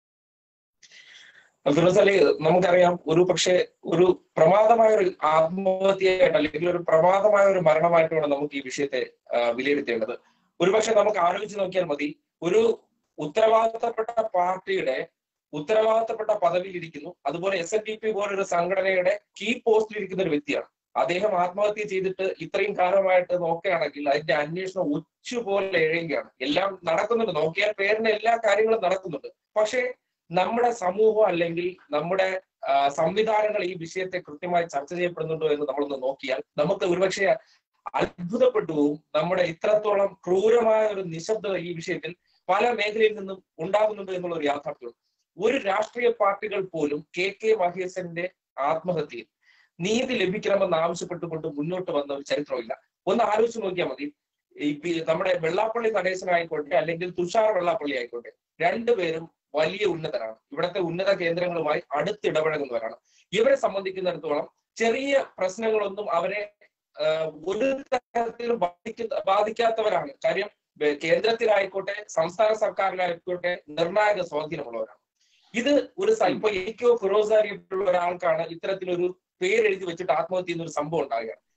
ഫിറോസ് അലി നമുക്കറിയാം ഒരു പക്ഷേ ഒരു പ്രമാദമായ ഒരു ആത്മഹത്യയായിട്ട് അല്ലെങ്കിൽ ഒരു പ്രമാദമായ ഒരു മരണമായിട്ട് വേണം നമുക്ക് ഈ വിഷയത്തെ വിലയിരുത്തേണ്ടത് ഒരുപക്ഷെ നമുക്ക് ആലോചിച്ച് നോക്കിയാൽ മതി ഒരു ഉത്തരവാദിത്തപ്പെട്ട പാർട്ടിയുടെ ഉത്തരവാദിത്തപ്പെട്ട പദവിയിൽ ഇരിക്കുന്നു അതുപോലെ എസ് എൻ ഡി പി പോലൊരു സംഘടനയുടെ കീ പോസ്റ്റിൽ ഇരിക്കുന്ന ഒരു വ്യക്തിയാണ് അദ്ദേഹം ആത്മഹത്യ ചെയ്തിട്ട് ഇത്രയും കാലമായിട്ട് നോക്കുകയാണെങ്കിൽ അതിന്റെ അന്വേഷണം ഉച്ചുപോലെ എഴുകയാണ് എല്ലാം നടക്കുന്നുണ്ട് നോക്കിയാൽ പേരിന് എല്ലാ കാര്യങ്ങളും നടക്കുന്നുണ്ട് പക്ഷേ നമ്മുടെ സമൂഹം അല്ലെങ്കിൽ നമ്മുടെ സംവിധാനങ്ങൾ ഈ വിഷയത്തെ കൃത്യമായി ചർച്ച ചെയ്യപ്പെടുന്നുണ്ടോ എന്ന് നമ്മളൊന്ന് നോക്കിയാൽ നമുക്ക് ഒരുപക്ഷെ അത്ഭുതപ്പെട്ടു പോവും നമ്മുടെ ഇത്രത്തോളം ക്രൂരമായ ഒരു നിശബ്ദത ഈ വിഷയത്തിൽ പല മേഖലയിൽ നിന്നും ഉണ്ടാകുന്നുണ്ട് എന്നുള്ള ഒരു യാഥാർത്ഥ്യം ഒരു രാഷ്ട്രീയ പാർട്ടികൾ പോലും കെ കെ മഹേശന്റെ ആത്മഹത്യയിൽ നീതി ലഭിക്കണമെന്ന് ആവശ്യപ്പെട്ടുകൊണ്ട് മുന്നോട്ട് വന്ന ഒരു ചരിത്രമില്ല ഒന്ന് ആലോചിച്ച് നോക്കിയാൽ മതി ഈ നമ്മുടെ വെള്ളാപ്പള്ളി നടേശനായിക്കോട്ടെ അല്ലെങ്കിൽ തുഷാർ വെള്ളാപ്പള്ളി ആയിക്കോട്ടെ രണ്ടുപേരും വലിയ ഉന്നതരാണ് ഇവിടുത്തെ ഉന്നത കേന്ദ്രങ്ങളുമായി അടുത്തിടപഴകുന്നവരാണ് ഇവരെ സംബന്ധിക്കുന്നിടത്തോളം ചെറിയ പ്രശ്നങ്ങളൊന്നും അവരെ ഒരു തരത്തിലും ബാധിക്ക ബാധിക്കാത്തവരാണ് കാര്യം കേന്ദ്രത്തിലായിക്കോട്ടെ സംസ്ഥാന സർക്കാരിലായിക്കോട്ടെ നിർണായക സ്വാധീനമുള്ളവരാണ് ഇത് ഒരു ഇപ്പൊ എനിക്കോ ഫിറോസാരിയിട്ടുള്ള ഒരാൾക്കാണ് ഇത്തരത്തിലൊരു പേരെഴുതി വെച്ചിട്ട് ആത്മഹത്യ എന്നൊരു സംഭവം ഉണ്ടാകുകയാണ്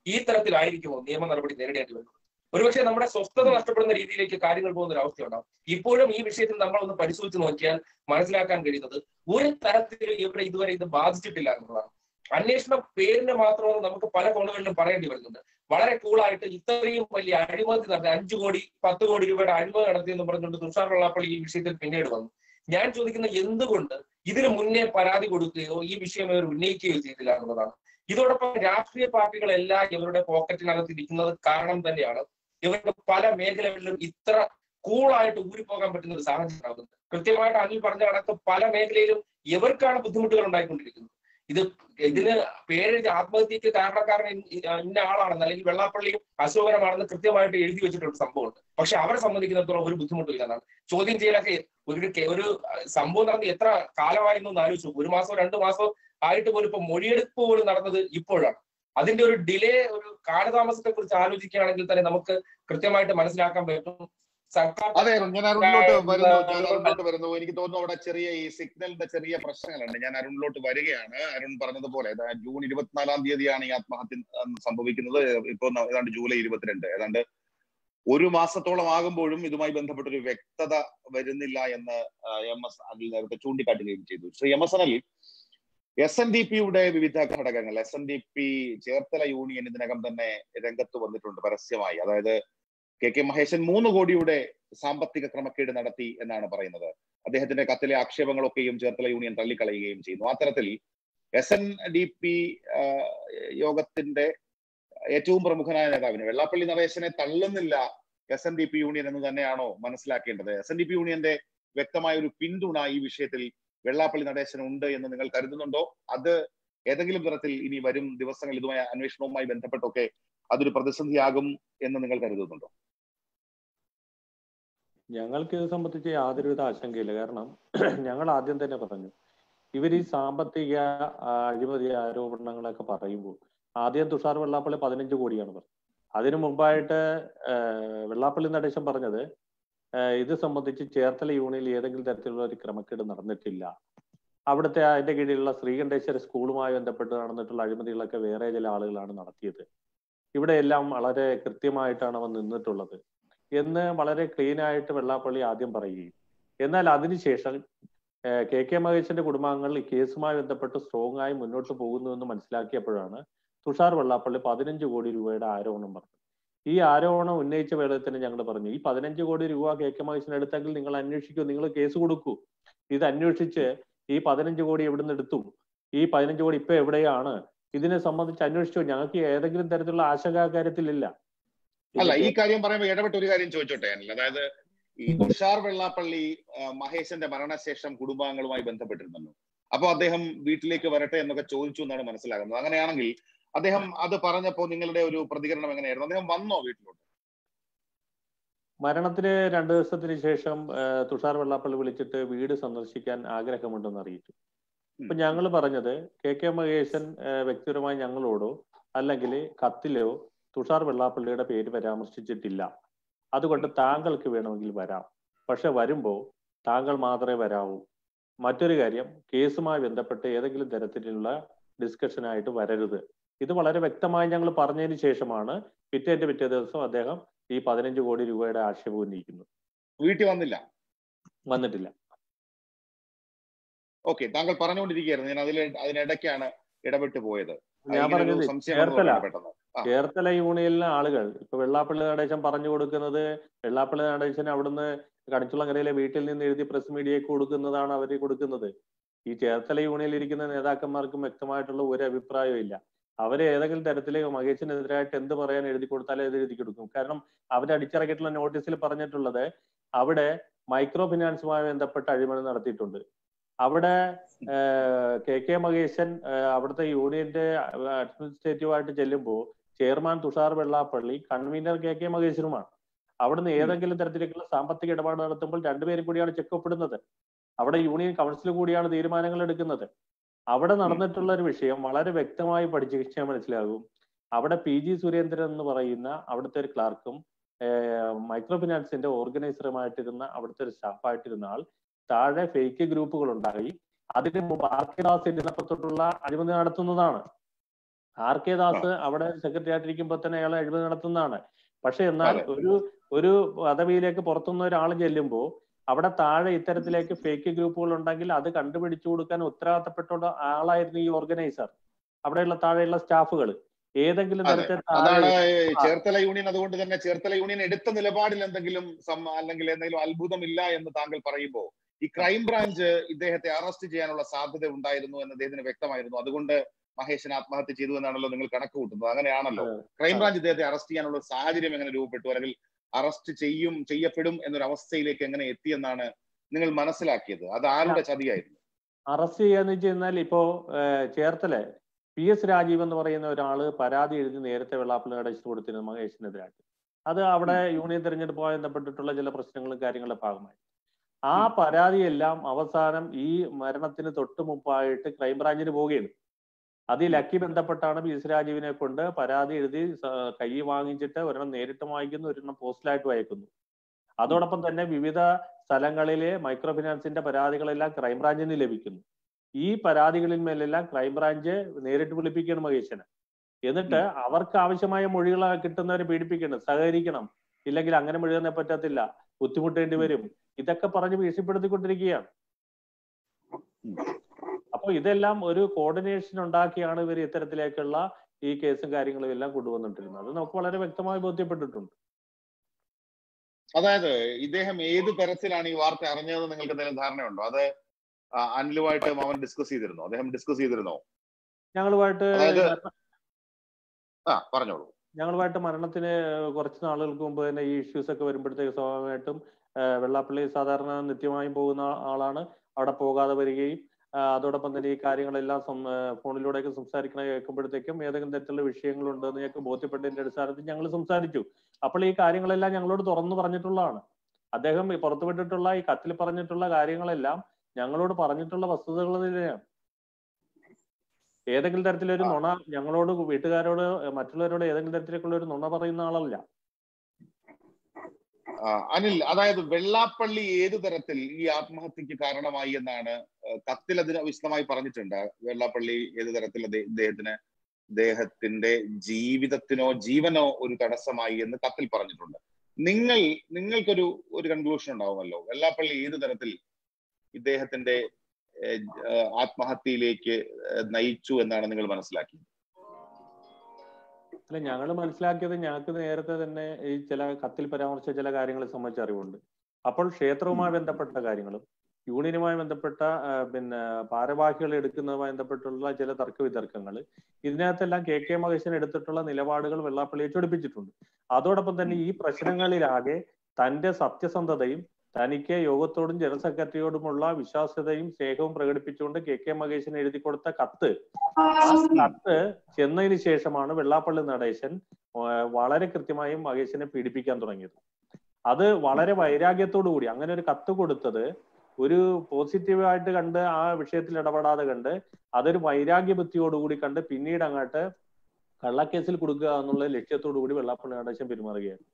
ഈ തരത്തിലായിരിക്കുമോ നിയമ നടപടി നേരിടേണ്ടി വരുന്നത് ഒരുപക്ഷെ നമ്മുടെ സ്വസ്ഥത നഷ്ടപ്പെടുന്ന രീതിയിലേക്ക് കാര്യങ്ങൾ പോകുന്ന ഒരു അവസ്ഥയുണ്ടാവും ഇപ്പോഴും ഈ വിഷയത്തിൽ നമ്മൾ ഒന്ന് പരിശോധിച്ച് നോക്കിയാൽ മനസ്സിലാക്കാൻ കഴിയുന്നത് ഒരു തരത്തിലും ഇവിടെ ഇതുവരെ ഇത് ബാധിച്ചിട്ടില്ല എന്നുള്ളതാണ് അന്വേഷണം പേരിന് മാത്രമെന്ന് നമുക്ക് പല കോണുകളിലും പറയേണ്ടി വരുന്നുണ്ട് വളരെ കൂളായിട്ട് ഇത്രയും വലിയ അഴിമതി നടത്തി അഞ്ചു കോടി പത്ത് കോടി രൂപയുടെ അഴിമതി നടത്തി എന്ന് പറഞ്ഞുകൊണ്ട് തുഷാർ വെള്ളാപ്പള്ളി ഈ വിഷയത്തിൽ പിന്നീട് വന്നു ഞാൻ ചോദിക്കുന്ന എന്തുകൊണ്ട് ഇതിനു മുന്നേ പരാതി കൊടുക്കുകയോ ഈ വിഷയം ഇവർ ഉന്നയിക്കുകയോ ചെയ്തില്ല എന്നുള്ളതാണ് ഇതോടൊപ്പം രാഷ്ട്രീയ പാർട്ടികളെല്ലാം ഇവരുടെ പോക്കറ്റിനകത്ത് ഇരിക്കുന്നത് കാരണം തന്നെയാണ് ഇവർക്ക് പല മേഖലകളിലും ഇത്ര കൂളായിട്ട് ഊരിപ്പോകാൻ പറ്റുന്ന ഒരു സാഹചര്യം ഉണ്ടാകുന്നത് കൃത്യമായിട്ട് അനിൽ പറഞ്ഞ കണക്ക് പല മേഖലയിലും ഇവർക്കാണ് ബുദ്ധിമുട്ടുകൾ ഉണ്ടായിക്കൊണ്ടിരിക്കുന്നത് ഇത് ഇതിന് പേരെഴുതി ആത്മഹത്യക്ക് കാരണക്കാരൻ ഇന്ന ഇന്ന ആളാണെന്ന് അല്ലെങ്കിൽ വെള്ളാപ്പള്ളിയും അശോകനമാണെന്ന് കൃത്യമായിട്ട് എഴുതി വെച്ചിട്ടുള്ള സംഭവമുണ്ട് പക്ഷെ അവരെ സംബന്ധിക്കുന്നിടത്തോളം ഒരു ബുദ്ധിമുട്ടും ഇല്ലെന്നാണ് ചോദ്യം ചെയ്യലൊക്കെ ഒരു കെ- ഒരു സംഭവം നടന്ന് എത്ര കാലമായിരുന്നു എന്ന് ആലോചിച്ചു നോക്കൂ. ഒരു മാസമോ രണ്ടു മാസമോ ആയിട്ട് പോലും ഇപ്പൊ മൊഴിയെടുപ്പ് പോലും നടന്നത് ഇപ്പോഴാണ് അതിന്റെ ഒരു ഡിലേ ഒരു കാലതാമസത്തെ കുറിച്ച് ആലോചിക്കുകയാണെങ്കിൽ തന്നെ നമുക്ക് കൃത്യമായിട്ട് മനസ്സിലാക്കാൻ പറ്റും സർക്കാർ അതെ അരുൺ ഞാൻ അരുണിലോട്ട് വരുന്നു ഞാൻ അരുണിലോട്ട് വരുന്നു എനിക്ക് തോന്നുന്നു അവിടെ ചെറിയ ഈ സിഗ്നലിന്റെ ചെറിയ പ്രശ്നങ്ങളുണ്ട് ഞാൻ അരുണിലോട്ട് വരികയാണ് അരുൺ പറഞ്ഞതുപോലെ അതായത് ജൂൺ ഇരുപത്തിനാലാം തീയതിയാണ് ഈ ആത്മഹത്യ ഉം, സംഭവിക്കുന്നത് ഇപ്പൊ ന- ഏതാണ്ട് ജൂലൈ ഇരുപത്തിരണ്ട് ഏതാണ്ട് ഒരു മാസത്തോളം ആകുമ്പോഴും ഇതുമായി ബന്ധപ്പെട്ട ഒരു വ്യക്തത വരുന്നില്ല എന്ന് എം എസ് അനിൽ നേരത്തെ ചൂണ്ടിക്കാട്ടുകയും ചെയ്തു Shri M S Anil S N D പിയുടെ വിവിധ ഘടകങ്ങൾ S N D P Cherthala union ഇതിനകം തന്നെ രംഗത്ത് വന്നിട്ടുണ്ട് പരസ്യമായി അതായത് കെ കെ മഹേശൻ മൂന്ന് കോടിയുടെ സാമ്പത്തിക ക്രമക്കേട് നടത്തി എന്നാണ് പറയുന്നത് അദ്ദേഹത്തിന്റെ കത്തിലെ ആക്ഷേപങ്ങളൊക്കെയും ചേർത്തല യൂണിയൻ തള്ളിക്കളയുകയും ചെയ്യുന്നു അത്തരത്തിൽ എസ് എൻ ഡി പി യോഗത്തിന്റെ ഏറ്റവും പ്രമുഖനായ നേതാവിന് വെള്ളാപ്പള്ളി നടേശനെ തള്ളുന്നില്ല S N D P union എന്ന് തന്നെയാണോ മനസ്സിലാക്കേണ്ടത് എസ് എൻ ഡി പി യൂണിയന്റെ വ്യക്തമായ ഒരു പിന്തുണ ഈ വിഷയത്തിൽ വെള്ളാപ്പള്ളി നടേശന് ഉണ്ട് എന്ന് നിങ്ങൾ കരുതുന്നുണ്ടോ അത് ഏതെങ്കിലും തരത്തിൽ ഇനി വരും ദിവസങ്ങൾ ഇതുമായി അന്വേഷണവുമായി ബന്ധപ്പെട്ടൊക്കെ അതൊരു പ്രതിസന്ധിയാകും എന്ന് നിങ്ങൾ കരുതുന്നുണ്ടോ ഞങ്ങൾക്ക് ഇത് സംബന്ധിച്ച് യാതൊരുവിധ ആശങ്കയില്ല കാരണം ഞങ്ങൾ ആദ്യം തന്നെ പറഞ്ഞു ഇവർ ഈ സാമ്പത്തിക ആ, അഴിമതി ആരോപണങ്ങളൊക്കെ പറയുമ്പോൾ ആദ്യം തുഷാർ വെള്ളാപ്പള്ളി പതിനഞ്ച് കോടിയാണ് പറഞ്ഞത് അതിനു മുമ്പായിട്ട് ആ, വെള്ളാപ്പള്ളി നടേശൻ പറഞ്ഞത് ആ, ഇത് സംബന്ധിച്ച് ചേർത്തല യൂണിയനിൽ ഏതെങ്കിലും തരത്തിലുള്ള ഒരു ക്രമക്കേട് നടന്നിട്ടില്ല അവിടുത്തെ അതിന്റെ കീഴിലുള്ള ശ്രീകണ്ഠേശ്വര സ്കൂളുമായി ബന്ധപ്പെട്ട് നടന്നിട്ടുള്ള അഴിമതികളൊക്കെ വേറെ ചില ആളുകളാണ് നടത്തിയത് ഇവിടെ എല്ലാം വളരെ കൃത്യമായിട്ടാണ് അവൻ നിന്നിട്ടുള്ളത് എന്ന് വളരെ ക്ലീൻ ആയിട്ട് വെള്ളാപ്പള്ളി ആദ്യം പറയുകയും എന്നാൽ അതിനുശേഷം ഏഹ്, കെ കെ മഹേശന്റെ കുടുംബാംഗങ്ങൾ ഈ കേസുമായി ബന്ധപ്പെട്ട് സ്ട്രോങ് ആയി മുന്നോട്ട് പോകുന്നു എന്ന് മനസ്സിലാക്കിയപ്പോഴാണ് തുഷാർ വെള്ളാപ്പള്ളി പതിനഞ്ച് കോടി രൂപയുടെ ആരോപണം പറഞ്ഞത് ഈ ആരോപണം ഉന്നയിച്ച വേളയിൽ തന്നെ ഞങ്ങൾ പറഞ്ഞു ഈ പതിനഞ്ച് കോടി രൂപ കെ കെ മഹേശൻ എടുത്തെങ്കിൽ നിങ്ങൾ അന്വേഷിക്കൂ നിങ്ങൾ കേസ് കൊടുക്കൂ ഇത് അന്വേഷിച്ച് ഈ പതിനഞ്ച് കോടി എവിടുന്ന് എടുത്തു ഈ പതിനഞ്ച് കോടി ഇപ്പൊ എവിടെയാണ് ഇതിനെ സംബന്ധിച്ച് അന്വേഷിച്ചോ ഞങ്ങൾക്ക് ഏതെങ്കിലും തരത്തിലുള്ള ആശങ്ക ആ കാര്യത്തിലില്ല അല്ല ഈ കാര്യം പറയുമ്പോൾ ഇടപെട്ട് ഒരു കാര്യം ചോദിച്ചോട്ടെ അനിൽ അതായത് ഈ തുഷാർ വെള്ളാപ്പള്ളി ആ, മഹേശന്റെ മരണശേഷം കുടുംബാംഗങ്ങളുമായി ബന്ധപ്പെട്ടിരുന്നല്ലോ അപ്പൊ അദ്ദേഹം വീട്ടിലേക്ക് വരട്ടെ എന്നൊക്കെ ചോദിച്ചു എന്നാണ് മനസ്സിലാകുന്നത് അങ്ങനെയാണെങ്കിൽ അദ്ദേഹം അത് പറഞ്ഞപ്പോ നിങ്ങളുടെ ഒരു പ്രതികരണം എങ്ങനെയായിരുന്നു അദ്ദേഹം വന്നോ വീട്ടിലോട്ട് മരണത്തിന് രണ്ടു ദിവസത്തിന് ശേഷം ആ, തുഷാർ വെള്ളാപ്പള്ളി വിളിച്ചിട്ട് വീട് സന്ദർശിക്കാൻ ആഗ്രഹമുണ്ടെന്ന് അറിയിച്ചു അപ്പൊ ഞങ്ങൾ പറഞ്ഞത് കെ കെ മഹേശൻ ആ, വ്യക്തിപരമായി ഞങ്ങളോടോ അല്ലെങ്കിൽ കത്തിലോ തുഷാർ വെള്ളാപ്പള്ളിയുടെ പേര് പരാമർശിച്ചിട്ടില്ല അതുകൊണ്ട് താങ്കൾക്ക് വേണമെങ്കിൽ വരാം പക്ഷെ വരുമ്പോൾ താങ്കൾ മാത്രമേ വരാവൂ മറ്റൊരു കാര്യം കേസുമായി ബന്ധപ്പെട്ട് ഏതെങ്കിലും തരത്തിലുള്ള ഡിസ്കഷനായിട്ട് വരരുത് ഇത് വളരെ വ്യക്തമായി ഞങ്ങൾ പറഞ്ഞതിന് ശേഷമാണ് പിറ്റേന്റെ പിറ്റേ ദിവസം അദ്ദേഹം ഈ പതിനഞ്ച് കോടി രൂപയുടെ ആക്ഷേപം ഉന്നയിക്കുന്നു വീട്ടിൽ വന്നില്ല വന്നിട്ടില്ല ഓക്കെ താങ്കൾ പറഞ്ഞുകൊണ്ടിരിക്കുകയായിരുന്നു ഞാൻ അതിൽ അതിനിടയ്ക്കാണ് ഇടപെട്ട് പോയത് ഞാൻ ഇങ്ങനൊരു പറഞ്ഞത് സംശയം വന്നു ചേർത്തല പെട്ടെന്ന് ആ. ചേർത്തല യൂണിയനിലെ ആളുകൾ ഇപ്പൊ വെള്ളാപ്പള്ളി നടേശൻ പറഞ്ഞു കൊടുക്കുന്നത് വെള്ളാപ്പള്ളി നടേശൻ അവിടുന്ന് കണിച്ചുളങ്ങരയിലെ വീട്ടിൽ നിന്ന് എഴുതി പ്രസ് മീഡിയക്ക് കൊടുക്കുന്നതാണ് അവർ കൊടുക്കുന്നത് ഈ ചേർത്തല യൂണിയനിൽ ഇരിക്കുന്ന നേതാക്കന്മാർക്കും വ്യക്തമായിട്ടുള്ള ഒരു അഭിപ്രായവും ഇല്ല അവര് ഏതെങ്കിലും തരത്തില് മഹേഷിനെതിരായിട്ട് എന്ത് പറയാൻ എഴുതി കൊടുത്താലും അത് എഴുതി കൊടുക്കും കാരണം അവർ അടിച്ചിറക്കിയിട്ടുള്ള നോട്ടീസിൽ പറഞ്ഞിട്ടുള്ളത് അവിടെ മൈക്രോ ഫിനാൻസുമായി ബന്ധപ്പെട്ട് അഴിമതി നടത്തിയിട്ടുണ്ട് അവിടെ ഏഹ്, കെ കെ മഹേശൻ ഏഹ്, അവിടുത്തെ യൂണിയന്റെ അഡ്മിനിസ്ട്രേറ്റീവായിട്ട് ചെല്ലുമ്പോൾ chairman Thushar Vellappally convener K K മഹേശ്വരുമാണ് അവിടുന്ന് ഏതെങ്കിലും തരത്തിലേക്കുള്ള സാമ്പത്തിക ഇടപാട് നടത്തുമ്പോൾ രണ്ടുപേരും കൂടിയാണ് ചെക്ക് ഒപ്പിടുന്നത് അവിടെ യൂണിയൻ കൗൺസിൽ കൂടിയാണ് തീരുമാനങ്ങൾ എടുക്കുന്നത് അവിടെ നടന്നിട്ടുള്ള ഒരു വിഷയം വളരെ വ്യക്തമായി പഠിച്ചു കഴിഞ്ഞാൽ മനസ്സിലാകും അവിടെ പി ജി സുരേന്ദ്രൻ എന്ന് പറയുന്ന അവിടുത്തെ ഒരു ക്ലാർക്കും മൈക്രോ ഫിനാൻസിന്റെ ഓർഗനൈസറുമായിട്ടിരുന്ന അവിടുത്തെ ഒരു സ്റ്റാഫായിട്ടിരുന്ന ആൾ താഴെ ഫേക്ക് ഗ്രൂപ്പുകൾ ഉണ്ടായി അതിന് മുമ്പ് ആർ കെ ദാസ് ഇരുന്നപ്പോ തൊട്ടുള്ള അഴിമതി നടത്തുന്നതാണ് ആർ കെ ദാസ് അവിടെ സെക്രട്ടറി ആയിട്ടിരിക്കുമ്പോൾ തന്നെ അയാൾ അഴിമതി നടത്തുന്നതാണ് പക്ഷെ എന്നാൽ അതെ. ഒരു ഒരു പദവിയിലേക്ക് പുറത്തുനിന്ന് ഒരാൾ ചെല്ലുമ്പോൾ അവിടെ താഴെ ഇത്തരത്തിലേക്ക് ഫേക്ക് ഗ്രൂപ്പുകൾ ഉണ്ടെങ്കിൽ അത് കണ്ടുപിടിച്ചു കൊടുക്കാൻ ഉത്തരവാദിത്തപ്പെട്ട ആളായിരുന്നു ഈ ഓർഗനൈസർ അവിടെയുള്ള താഴെയുള്ള സ്റ്റാഫുകൾ ഏതെങ്കിലും അതെ. തരത്തിൽ അതാണ് താഴെ ഈ ചേർത്തല യൂണിയൻ അതുകൊണ്ട് തന്നെ ചേർത്തല യൂണിയൻ എടുത്ത നിലപാടിൽ എന്തെങ്കിലും സം- അല്ലെങ്കിൽ എന്തെങ്കിലും അത്ഭുതമില്ല എന്ന് താങ്കൾ പറയുമ്പോൾ ഈ ക്രൈം ബ്രാഞ്ച് ഇദ്ദേഹത്തെ അറസ്റ്റ് ചെയ്യാനുള്ള സാധ്യത ഉണ്ടായിരുന്നു എന്ന് അദ്ദേഹത്തിന് വ്യക്തമായിരുന്നു അതുകൊണ്ട് മഹേശൻ ആത്മഹത്യ ചെയ്തു എന്നാണല്ലോ നിങ്ങൾ കണക്ക് കൂട്ടുന്നത് അങ്ങനെയാണല്ലോ ക്രൈം ബ്രാഞ്ച് ഇദ്ദേഹത്തെ അറസ്റ്റ് ചെയ്യാനുള്ള സാഹചര്യം എങ്ങനെ രൂപപ്പെട്ടു അല്ലെങ്കിൽ അറസ്റ്റ് ചെയ്യും ചെയ്യപ്പെടും എന്നൊരു അവസ്ഥയിലേക്ക് എങ്ങനെ എത്തിയെന്നാണ് നിങ്ങൾ മനസ്സിലാക്കിയത് അത് ആരുടെ ചതിയായിരുന്നു അറസ്റ്റ് ചെയ്യാന്ന് വെച്ച് കഴിഞ്ഞാൽ ഇപ്പോ ഏഹ്, ചേർത്തല പി എസ് രാജീവ് എന്ന് പറയുന്ന ഒരാള് പരാതി എഴുതി നേരത്തെ വെള്ളാപ്പള്ളി അടച്ചു കൊടുത്തിരുന്നു മഹേഷിനെതിരായിട്ട് അത് അവിടെ യൂണിയൻ തെരഞ്ഞെടുപ്പുമായി ബന്ധപ്പെട്ടിട്ടുള്ള ചില പ്രശ്നങ്ങളും കാര്യങ്ങളുടെ ഭാഗമായി ആ ഉം. പരാതിയെല്ലാം അവസാനം ഈ മരണത്തിന് തൊട്ട് മുമ്പായിട്ട് ക്രൈംബ്രാഞ്ചിന് പോവുകയാണ് അത് ഈ ലക്കി ബന്ധപ്പെട്ടാണ് പി എസ് രാജീവിനെ കൊണ്ട് പരാതി എഴുതി സ- കൈ വാങ്ങിച്ചിട്ട് ഒരെണ്ണം നേരിട്ട് വാങ്ങിക്കുന്നു ഒരെണ്ണം പോസ്റ്റലായിട്ട് അയക്കുന്നു അതോടൊപ്പം തന്നെ വിവിധ സ്ഥലങ്ങളിലെ മൈക്രോ ഫിനാൻസിന്റെ പരാതികളെല്ലാം ക്രൈംബ്രാഞ്ചിന് ലഭിക്കുന്നു ഈ പരാതികളിൽ മേലെല്ലാം ക്രൈംബ്രാഞ്ച് നേരിട്ട് വിളിപ്പിക്കണം മഹേശനെ എന്നിട്ട് അവർക്ക് ആവശ്യമായ മൊഴികൾ കിട്ടുന്നവരെ പീഡിപ്പിക്കണം സഹകരിക്കണം ഇല്ലെങ്കിൽ അങ്ങനെ മൊഴി തന്നെ പറ്റത്തില്ല ബുദ്ധിമുട്ടേണ്ടി വരും ഇതൊക്കെ പറഞ്ഞ് ഭീഷണിപ്പെടുത്തിക്കൊണ്ടിരിക്കുകയാണ് ഉം. അപ്പൊ ഇതെല്ലാം ഒരു കോർഡിനേഷൻ ഉണ്ടാക്കിയാണ് ഇവർ ഇത്തരത്തിലേക്കുള്ള ഈ കേസും കാര്യങ്ങളും എല്ലാം കൊണ്ടുവന്നിട്ടിരുന്നത് അത് നമുക്ക് വളരെ വ്യക്തമായി ബോധ്യപ്പെട്ടിട്ടുണ്ട് അതായത് ഇദ്ദേഹം ഏത് തരത്തിലാണ് ഈ വാർത്ത അറിഞ്ഞതെന്ന് നിങ്ങൾക്ക് എന്തെങ്കിലും ധാരണയുണ്ടോ അത് ആ, അനിലുമായിട്ട് മാമൻ ഡിസ്കസ് ചെയ്തിരുന്നോ അദ്ദേഹം ഡിസ്കസ് ചെയ്തിരുന്നോ ഞങ്ങളുമായിട്ട് അതായത് ആ പറഞ്ഞോളൂ ഞങ്ങളുമായിട്ട് മരണത്തിന് കുറച്ച് നാളുകൾക്ക് മുമ്പ് തന്നെ ഈ ഇഷ്യൂസ് ഒക്കെ വരുമ്പോഴത്തേക്ക് സ്വാഭാവികമായിട്ടും ആ, വെള്ളാപ്പള്ളി സാധാരണ നിത്യമായും പോകുന്ന ആളാണ് അവിടെ പോകാതെ വരികയും ആ, അതോടൊപ്പം തന്നെ ഈ കാര്യങ്ങളെല്ലാം സം- ആ, ഫോണിലൂടെയൊക്കെ സംസാരിക്കണ കേൾക്കുമ്പോഴത്തേക്കും ഏതെങ്കിലും തരത്തിലുള്ള വിഷയങ്ങളുണ്ടോ എന്ന് ഞങ്ങൾക്ക് ബോധ്യപ്പെട്ടതിന്റെ അടിസ്ഥാനത്തിൽ ഞങ്ങൾ സംസാരിച്ചു അപ്പോൾ ഈ കാര്യങ്ങളെല്ലാം ഞങ്ങളോട് തുറന്നു പറഞ്ഞിട്ടുള്ളതാണ് അദ്ദേഹം ഈ പുറത്തുവിട്ടിട്ടുള്ള ഈ കത്തിൽ പറഞ്ഞിട്ടുള്ള കാര്യങ്ങളെല്ലാം ഞങ്ങളോട് പറഞ്ഞിട്ടുള്ള വസ്തുതകൾ തന്നെയാണ് ഏതെങ്കിലും തരത്തിലൊരു നുണ ഞങ്ങളോട് വീട്ടുകാരോട് മറ്റുള്ളവരോട് ഏതെങ്കിലും തരത്തിലേക്കുള്ള ഒരു നുണ പറയുന്ന ആളല്ല ആ, അനിൽ അതായത് വെള്ളാപ്പള്ളി ഏതു തരത്തിൽ ഈ ആത്മഹത്യക്ക് കാരണമായി എന്നാണ് ആ, കത്തിൽ അതിന് വിശദമായി പറഞ്ഞിട്ടുണ്ട് വെള്ളാപ്പള്ളി ഏതു തരത്തിൽ അദ്ദേഹ- ഇദ്ദേഹത്തിന് ഇദ്ദേഹത്തിന്റെ ജീവിതത്തിനോ ജീവനോ ഒരു തടസ്സമായി എന്ന് കത്തിൽ പറഞ്ഞിട്ടുണ്ട് നിങ്ങൾ നിങ്ങൾക്കൊരു ഒരു കൺക്ലൂഷൻ ഉണ്ടാവുമല്ലോ വെള്ളാപ്പള്ളി ഏതു തരത്തിൽ ഇദ്ദേഹത്തിന്റെ ഏഹ്, ഏഹ്, ആത്മഹത്യയിലേക്ക് ഏഹ്, നയിച്ചു എന്നാണ് നിങ്ങൾ മനസ്സിലാക്കിയത് അല്ല ഞങ്ങൾ മനസ്സിലാക്കിയത് ഞങ്ങൾക്ക് നേരത്തെ തന്നെ ഈ ചില കത്തിൽ പരാമർശിച്ച ചില കാര്യങ്ങളെ സംബന്ധിച്ച് അറിവുണ്ട് അപ്പോൾ ക്ഷേത്രവുമായി ബന്ധപ്പെട്ട കാര്യങ്ങളും യൂണിയനുമായി ബന്ധപ്പെട്ട ആ, പിന്നെ ഭാരവാഹികൾ എടുക്കുന്നതുമായി ബന്ധപ്പെട്ടുള്ള ചില തർക്ക വിതർക്കങ്ങൾ ഇതിനകത്തെല്ലാം കെ കെ മഹേശൻ എടുത്തിട്ടുള്ള നിലപാടുകൾ വെള്ളാപ്പള്ളിയെ ചൊടിപ്പിച്ചിട്ടുണ്ട് അതോടൊപ്പം തന്നെ ഈ പ്രശ്നങ്ങളിലാകെ തന്റെ സത്യസന്ധതയും തനിക്ക് യോഗത്തോടും ജനറൽ സെക്രട്ടറിയോടുമുള്ള വിശ്വാസ്യതയും സ്നേഹവും പ്രകടിപ്പിച്ചുകൊണ്ട് കെ കെ മഹേശൻ എഴുതി കൊടുത്ത കത്ത് ആ കത്ത് ചെന്നതിന് ശേഷമാണ് വെള്ളാപ്പള്ളി നടേശൻ ആ, വളരെ കൃത്യമായും മഹേശനെ പീഡിപ്പിക്കാൻ തുടങ്ങിയത് അത് വളരെ വൈരാഗ്യത്തോടു കൂടി അങ്ങനെ ഒരു കത്ത് കൊടുത്തത് ഒരു പോസിറ്റീവായിട്ട് കണ്ട് ആ വിഷയത്തിൽ ഇടപെടാതെ കണ്ട് അതൊരു വൈരാഗ്യ ബുദ്ധിയോടുകൂടി കണ്ട് പിന്നീട് അങ്ങോട്ട് കള്ളക്കേസിൽ കൊടുക്കുക എന്നുള്ള ലക്ഷ്യത്തോടു കൂടി വെള്ളാപ്പള്ളി നടേശൻ പെരുമാറുകയാണ്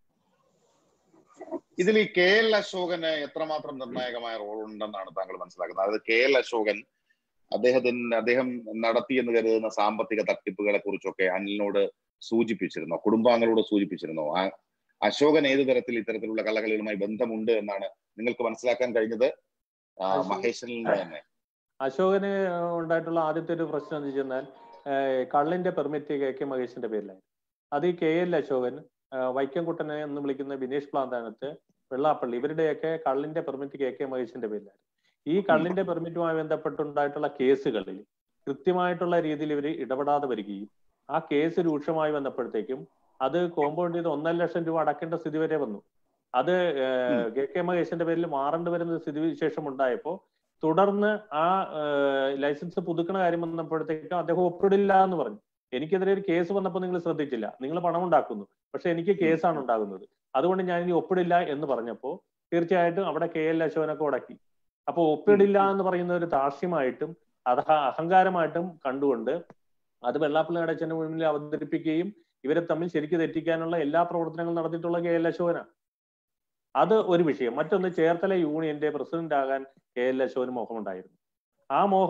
ഇതിൽ ഈ കെ എൽ അശോകന് എത്രമാത്രം നിർണായകമായ റോൾ ഉണ്ടെന്നാണ് താങ്കൾ മനസ്സിലാക്കുന്നത് അതായത് കെ എൽ അശോകൻ അദ്ദേഹത്തിന് അദ്ദേഹം നടത്തി എന്ന് കരുതുന്ന സാമ്പത്തിക തട്ടിപ്പുകളെ കുറിച്ചൊക്കെ അനിലിനോട് സൂചിപ്പിച്ചിരുന്നോ കുടുംബാംഗങ്ങളോട് സൂചിപ്പിച്ചിരുന്നോ ആ അശോകൻ ഏത് തരത്തിൽ ഇത്തരത്തിലുള്ള കള്ളകളികളുമായി ബന്ധമുണ്ട് എന്നാണ് നിങ്ങൾക്ക് മനസ്സിലാക്കാൻ കഴിഞ്ഞത് ആ, അശോക്- മഹേശനിൽ നിന്ന് തന്നെ അശോകന് ഉണ്ടായിട്ടുള്ള ആദ്യത്തെ ഒരു പ്രശ്നം എന്ന് വെച്ചാൽ കള്ളിന്റെ പെർമിറ്റ് കെ കെ മഹേഷിന്റെ പേരിലായിരുന്നു അത് ഈ കെ എൽ അശോകൻ ആ, വൈക്കംകുട്ടനെ എന്ന് വിളിക്കുന്ന ബിനേഷ് പ്ലാന്താനത്ത് വെള്ളാപ്പള്ളി ഇവരുടെയൊക്കെ കള്ളിന്റെ പെർമിറ്റ് കെ കെ മഹേഷിന്റെ പേരിലായിരുന്നു ഈ കള്ളിന്റെ പെർമിറ്റുമായി ബന്ധപ്പെട്ടുണ്ടായിട്ടുള്ള കേസുകളിൽ കൃത്യമായിട്ടുള്ള രീതിയിൽ ഇവർ ഇടപെടാതെ വരികയും ആ കേസ് രൂക്ഷമായി വന്നപ്പോഴത്തേക്കും അത് കോമ്പൗണ്ട് ചെയ്ത് ഒന്നര ലക്ഷം രൂപ അടക്കേണ്ട സ്ഥിതി വരെ വന്നു അത് ഏഹ്, കെ കെ മഹേഷിന്റെ പേരിൽ മാറേണ്ടി വരുന്ന സ്ഥിതിവിശേഷം ഉണ്ടായപ്പോ തുടർന്ന് ആ ഏഹ്, ലൈസൻസ് പുതുക്കണ കാര്യം വന്നപ്പോഴത്തേക്കും അദ്ദേഹം ഒപ്പിടില്ല എന്ന് പറഞ്ഞു എനിക്കെതിരെ ഒരു കേസ് വന്നപ്പോൾ നിങ്ങൾ ശ്രദ്ധിച്ചില്ല നിങ്ങൾ പണം ഉണ്ടാക്കുന്നു പക്ഷെ എനിക്ക് കേസാണ് ഉണ്ടാകുന്നത് അതുകൊണ്ട് ഞാൻ ഇനി ഒപ്പിടില്ല എന്ന് പറഞ്ഞപ്പോ തീർച്ചയായിട്ടും അവിടെ കെ എൽ അശോകനൊക്കെ ഉടക്കി അപ്പൊ ഒപ്പിടില്ല എന്ന് പറയുന്ന ഒരു ദാർഷ്ട്യമായിട്ടും അത് അഹങ്കാരമായിട്ടും കണ്ടുകൊണ്ട് അത് വെള്ളാപ്പള്ളി നടേശന്റെ മുന്നിൽ അവതരിപ്പിക്കുകയും ഇവരെ തമ്മിൽ ശരിക്ക് തെറ്റിക്കാനുള്ള എല്ലാ പ്രവർത്തനങ്ങളും നടത്തിയിട്ടുള്ള കെ എൽ അശോകനാണ് അത് ഒരു വിഷയം മറ്റൊന്ന് ചേർത്തല യൂണിയന്റെ പ്രസിഡന്റ് ആകാൻ കെ എൽ അശോകന് മോഹമുണ്ടായിരുന്നു ആ മോഹം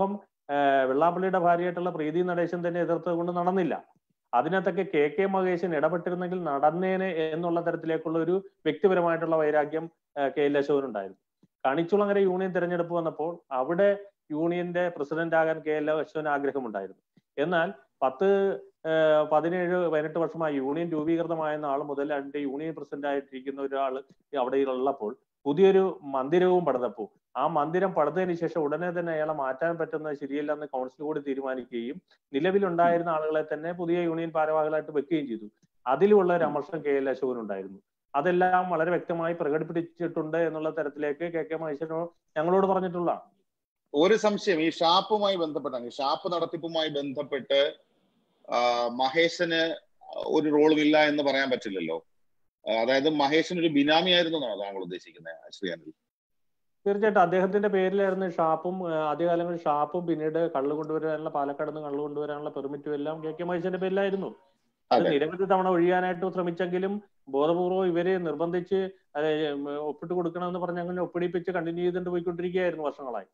വെള്ളാപ്പള്ളിയുടെ ഭാര്യയായിട്ടുള്ള പ്രീതി നടേശൻ തന്നെ എതിർത്തത് കൊണ്ട് നടന്നില്ല അതിനകത്തൊക്കെ കെ കെ മഹേശൻ ഇടപെട്ടിരുന്നെങ്കിൽ നടന്നേനെ എന്നുള്ള തരത്തിലേക്കുള്ള ഒരു വ്യക്തിപരമായിട്ടുള്ള വൈരാഗ്യം കെ എൽ അശോകനുണ്ടായിരുന്നു കണിച്ചുളങ്ങര യൂണിയൻ തെരഞ്ഞെടുപ്പ് വന്നപ്പോൾ അവിടെ യൂണിയന്റെ പ്രസിഡന്റ് ആകാൻ കെ എൽ അശോകന് ആഗ്രഹമുണ്ടായിരുന്നു എന്നാൽ പത്ത് പതിനേഴ് പതിനെട്ട് വർഷമായി യൂണിയൻ രൂപീകൃതമായ നാൾ മുതൽ അതിന്റെ യൂണിയൻ പ്രസിഡന്റ് ആയിട്ടിരിക്കുന്ന ഒരാൾ അവിടെ ഉള്ളപ്പോൾ പുതിയൊരു മന്ദിരവും പണിതപ്പോൾ ആ മന്ദിരം പണിതതിന് ശേഷം ഉടനെ തന്നെ അയാളെ മാറ്റാൻ പറ്റുന്നത് ശരിയല്ലെന്ന് കൗൺസിൽ കൂടി തീരുമാനിക്കുകയും നിലവിലുണ്ടായിരുന്ന ആളുകളെ തന്നെ പുതിയ യൂണിയൻ ഭാരവാഹികളായിട്ട് വെക്കുകയും ചെയ്തു അതിലുള്ള ഒരു അമർഷം കെ എൽ അശോകൻ ഉണ്ടായിരുന്നു അതെല്ലാം വളരെ വ്യക്തമായി പ്രകടിപ്പിച്ചിട്ടുണ്ട് എന്നുള്ള തരത്തിലേക്ക് കെ കെ മഹേശ്വരനോ ഞങ്ങളോട് പറഞ്ഞിട്ടുള്ള ഒരു സംശയം ഈ ഷാപ്പുമായി ബന്ധപ്പെട്ടാണ് ഈ ഷാപ്പ് നടത്തിപ്പുമായി ബന്ധപ്പെട്ട് മഹേശന് ഒരു റോളും ഇല്ല എന്ന് പറയാൻ പറ്റില്ലല്ലോ അതായത് മഹേശൻ ഒരു ബിനാമി ആയിരുന്നു എന്നാണ് താങ്കൾ ഉദ്ദേശിക്കുന്നത് ശ്രീ അനിൽ തീർച്ചയായിട്ടും അദ്ദേഹത്തിന്റെ പേരിലായിരുന്നു ഷാപ്പും ആദ്യകാലങ്ങളിൽ ഷാപ്പും പിന്നീട് കള്ളു കൊണ്ടുവരാനുള്ള പാലക്കാട് നിന്ന് കള്ളു കൊണ്ടുവരാനുള്ള പെർമിറ്റും എല്ലാം കെ കെ മഹേശന്റെ പേരിലായിരുന്നു നിരവധി തവണ ഒഴിയാനായിട്ട് ശ്രമിച്ചെങ്കിലും ബോധപൂർവ്വം ഇവരെ നിർബന്ധിച്ച് ഒപ്പിട്ട് കൊടുക്കണമെന്ന് പറഞ്ഞ് അങ്ങനെ ഒപ്പിടിപ്പിച്ച് കണ്ടിന്യൂ ചെയ്തുകൊണ്ട് പോയിക്കൊണ്ടിരിക്കുകയായിരുന്നു വർഷങ്ങളായി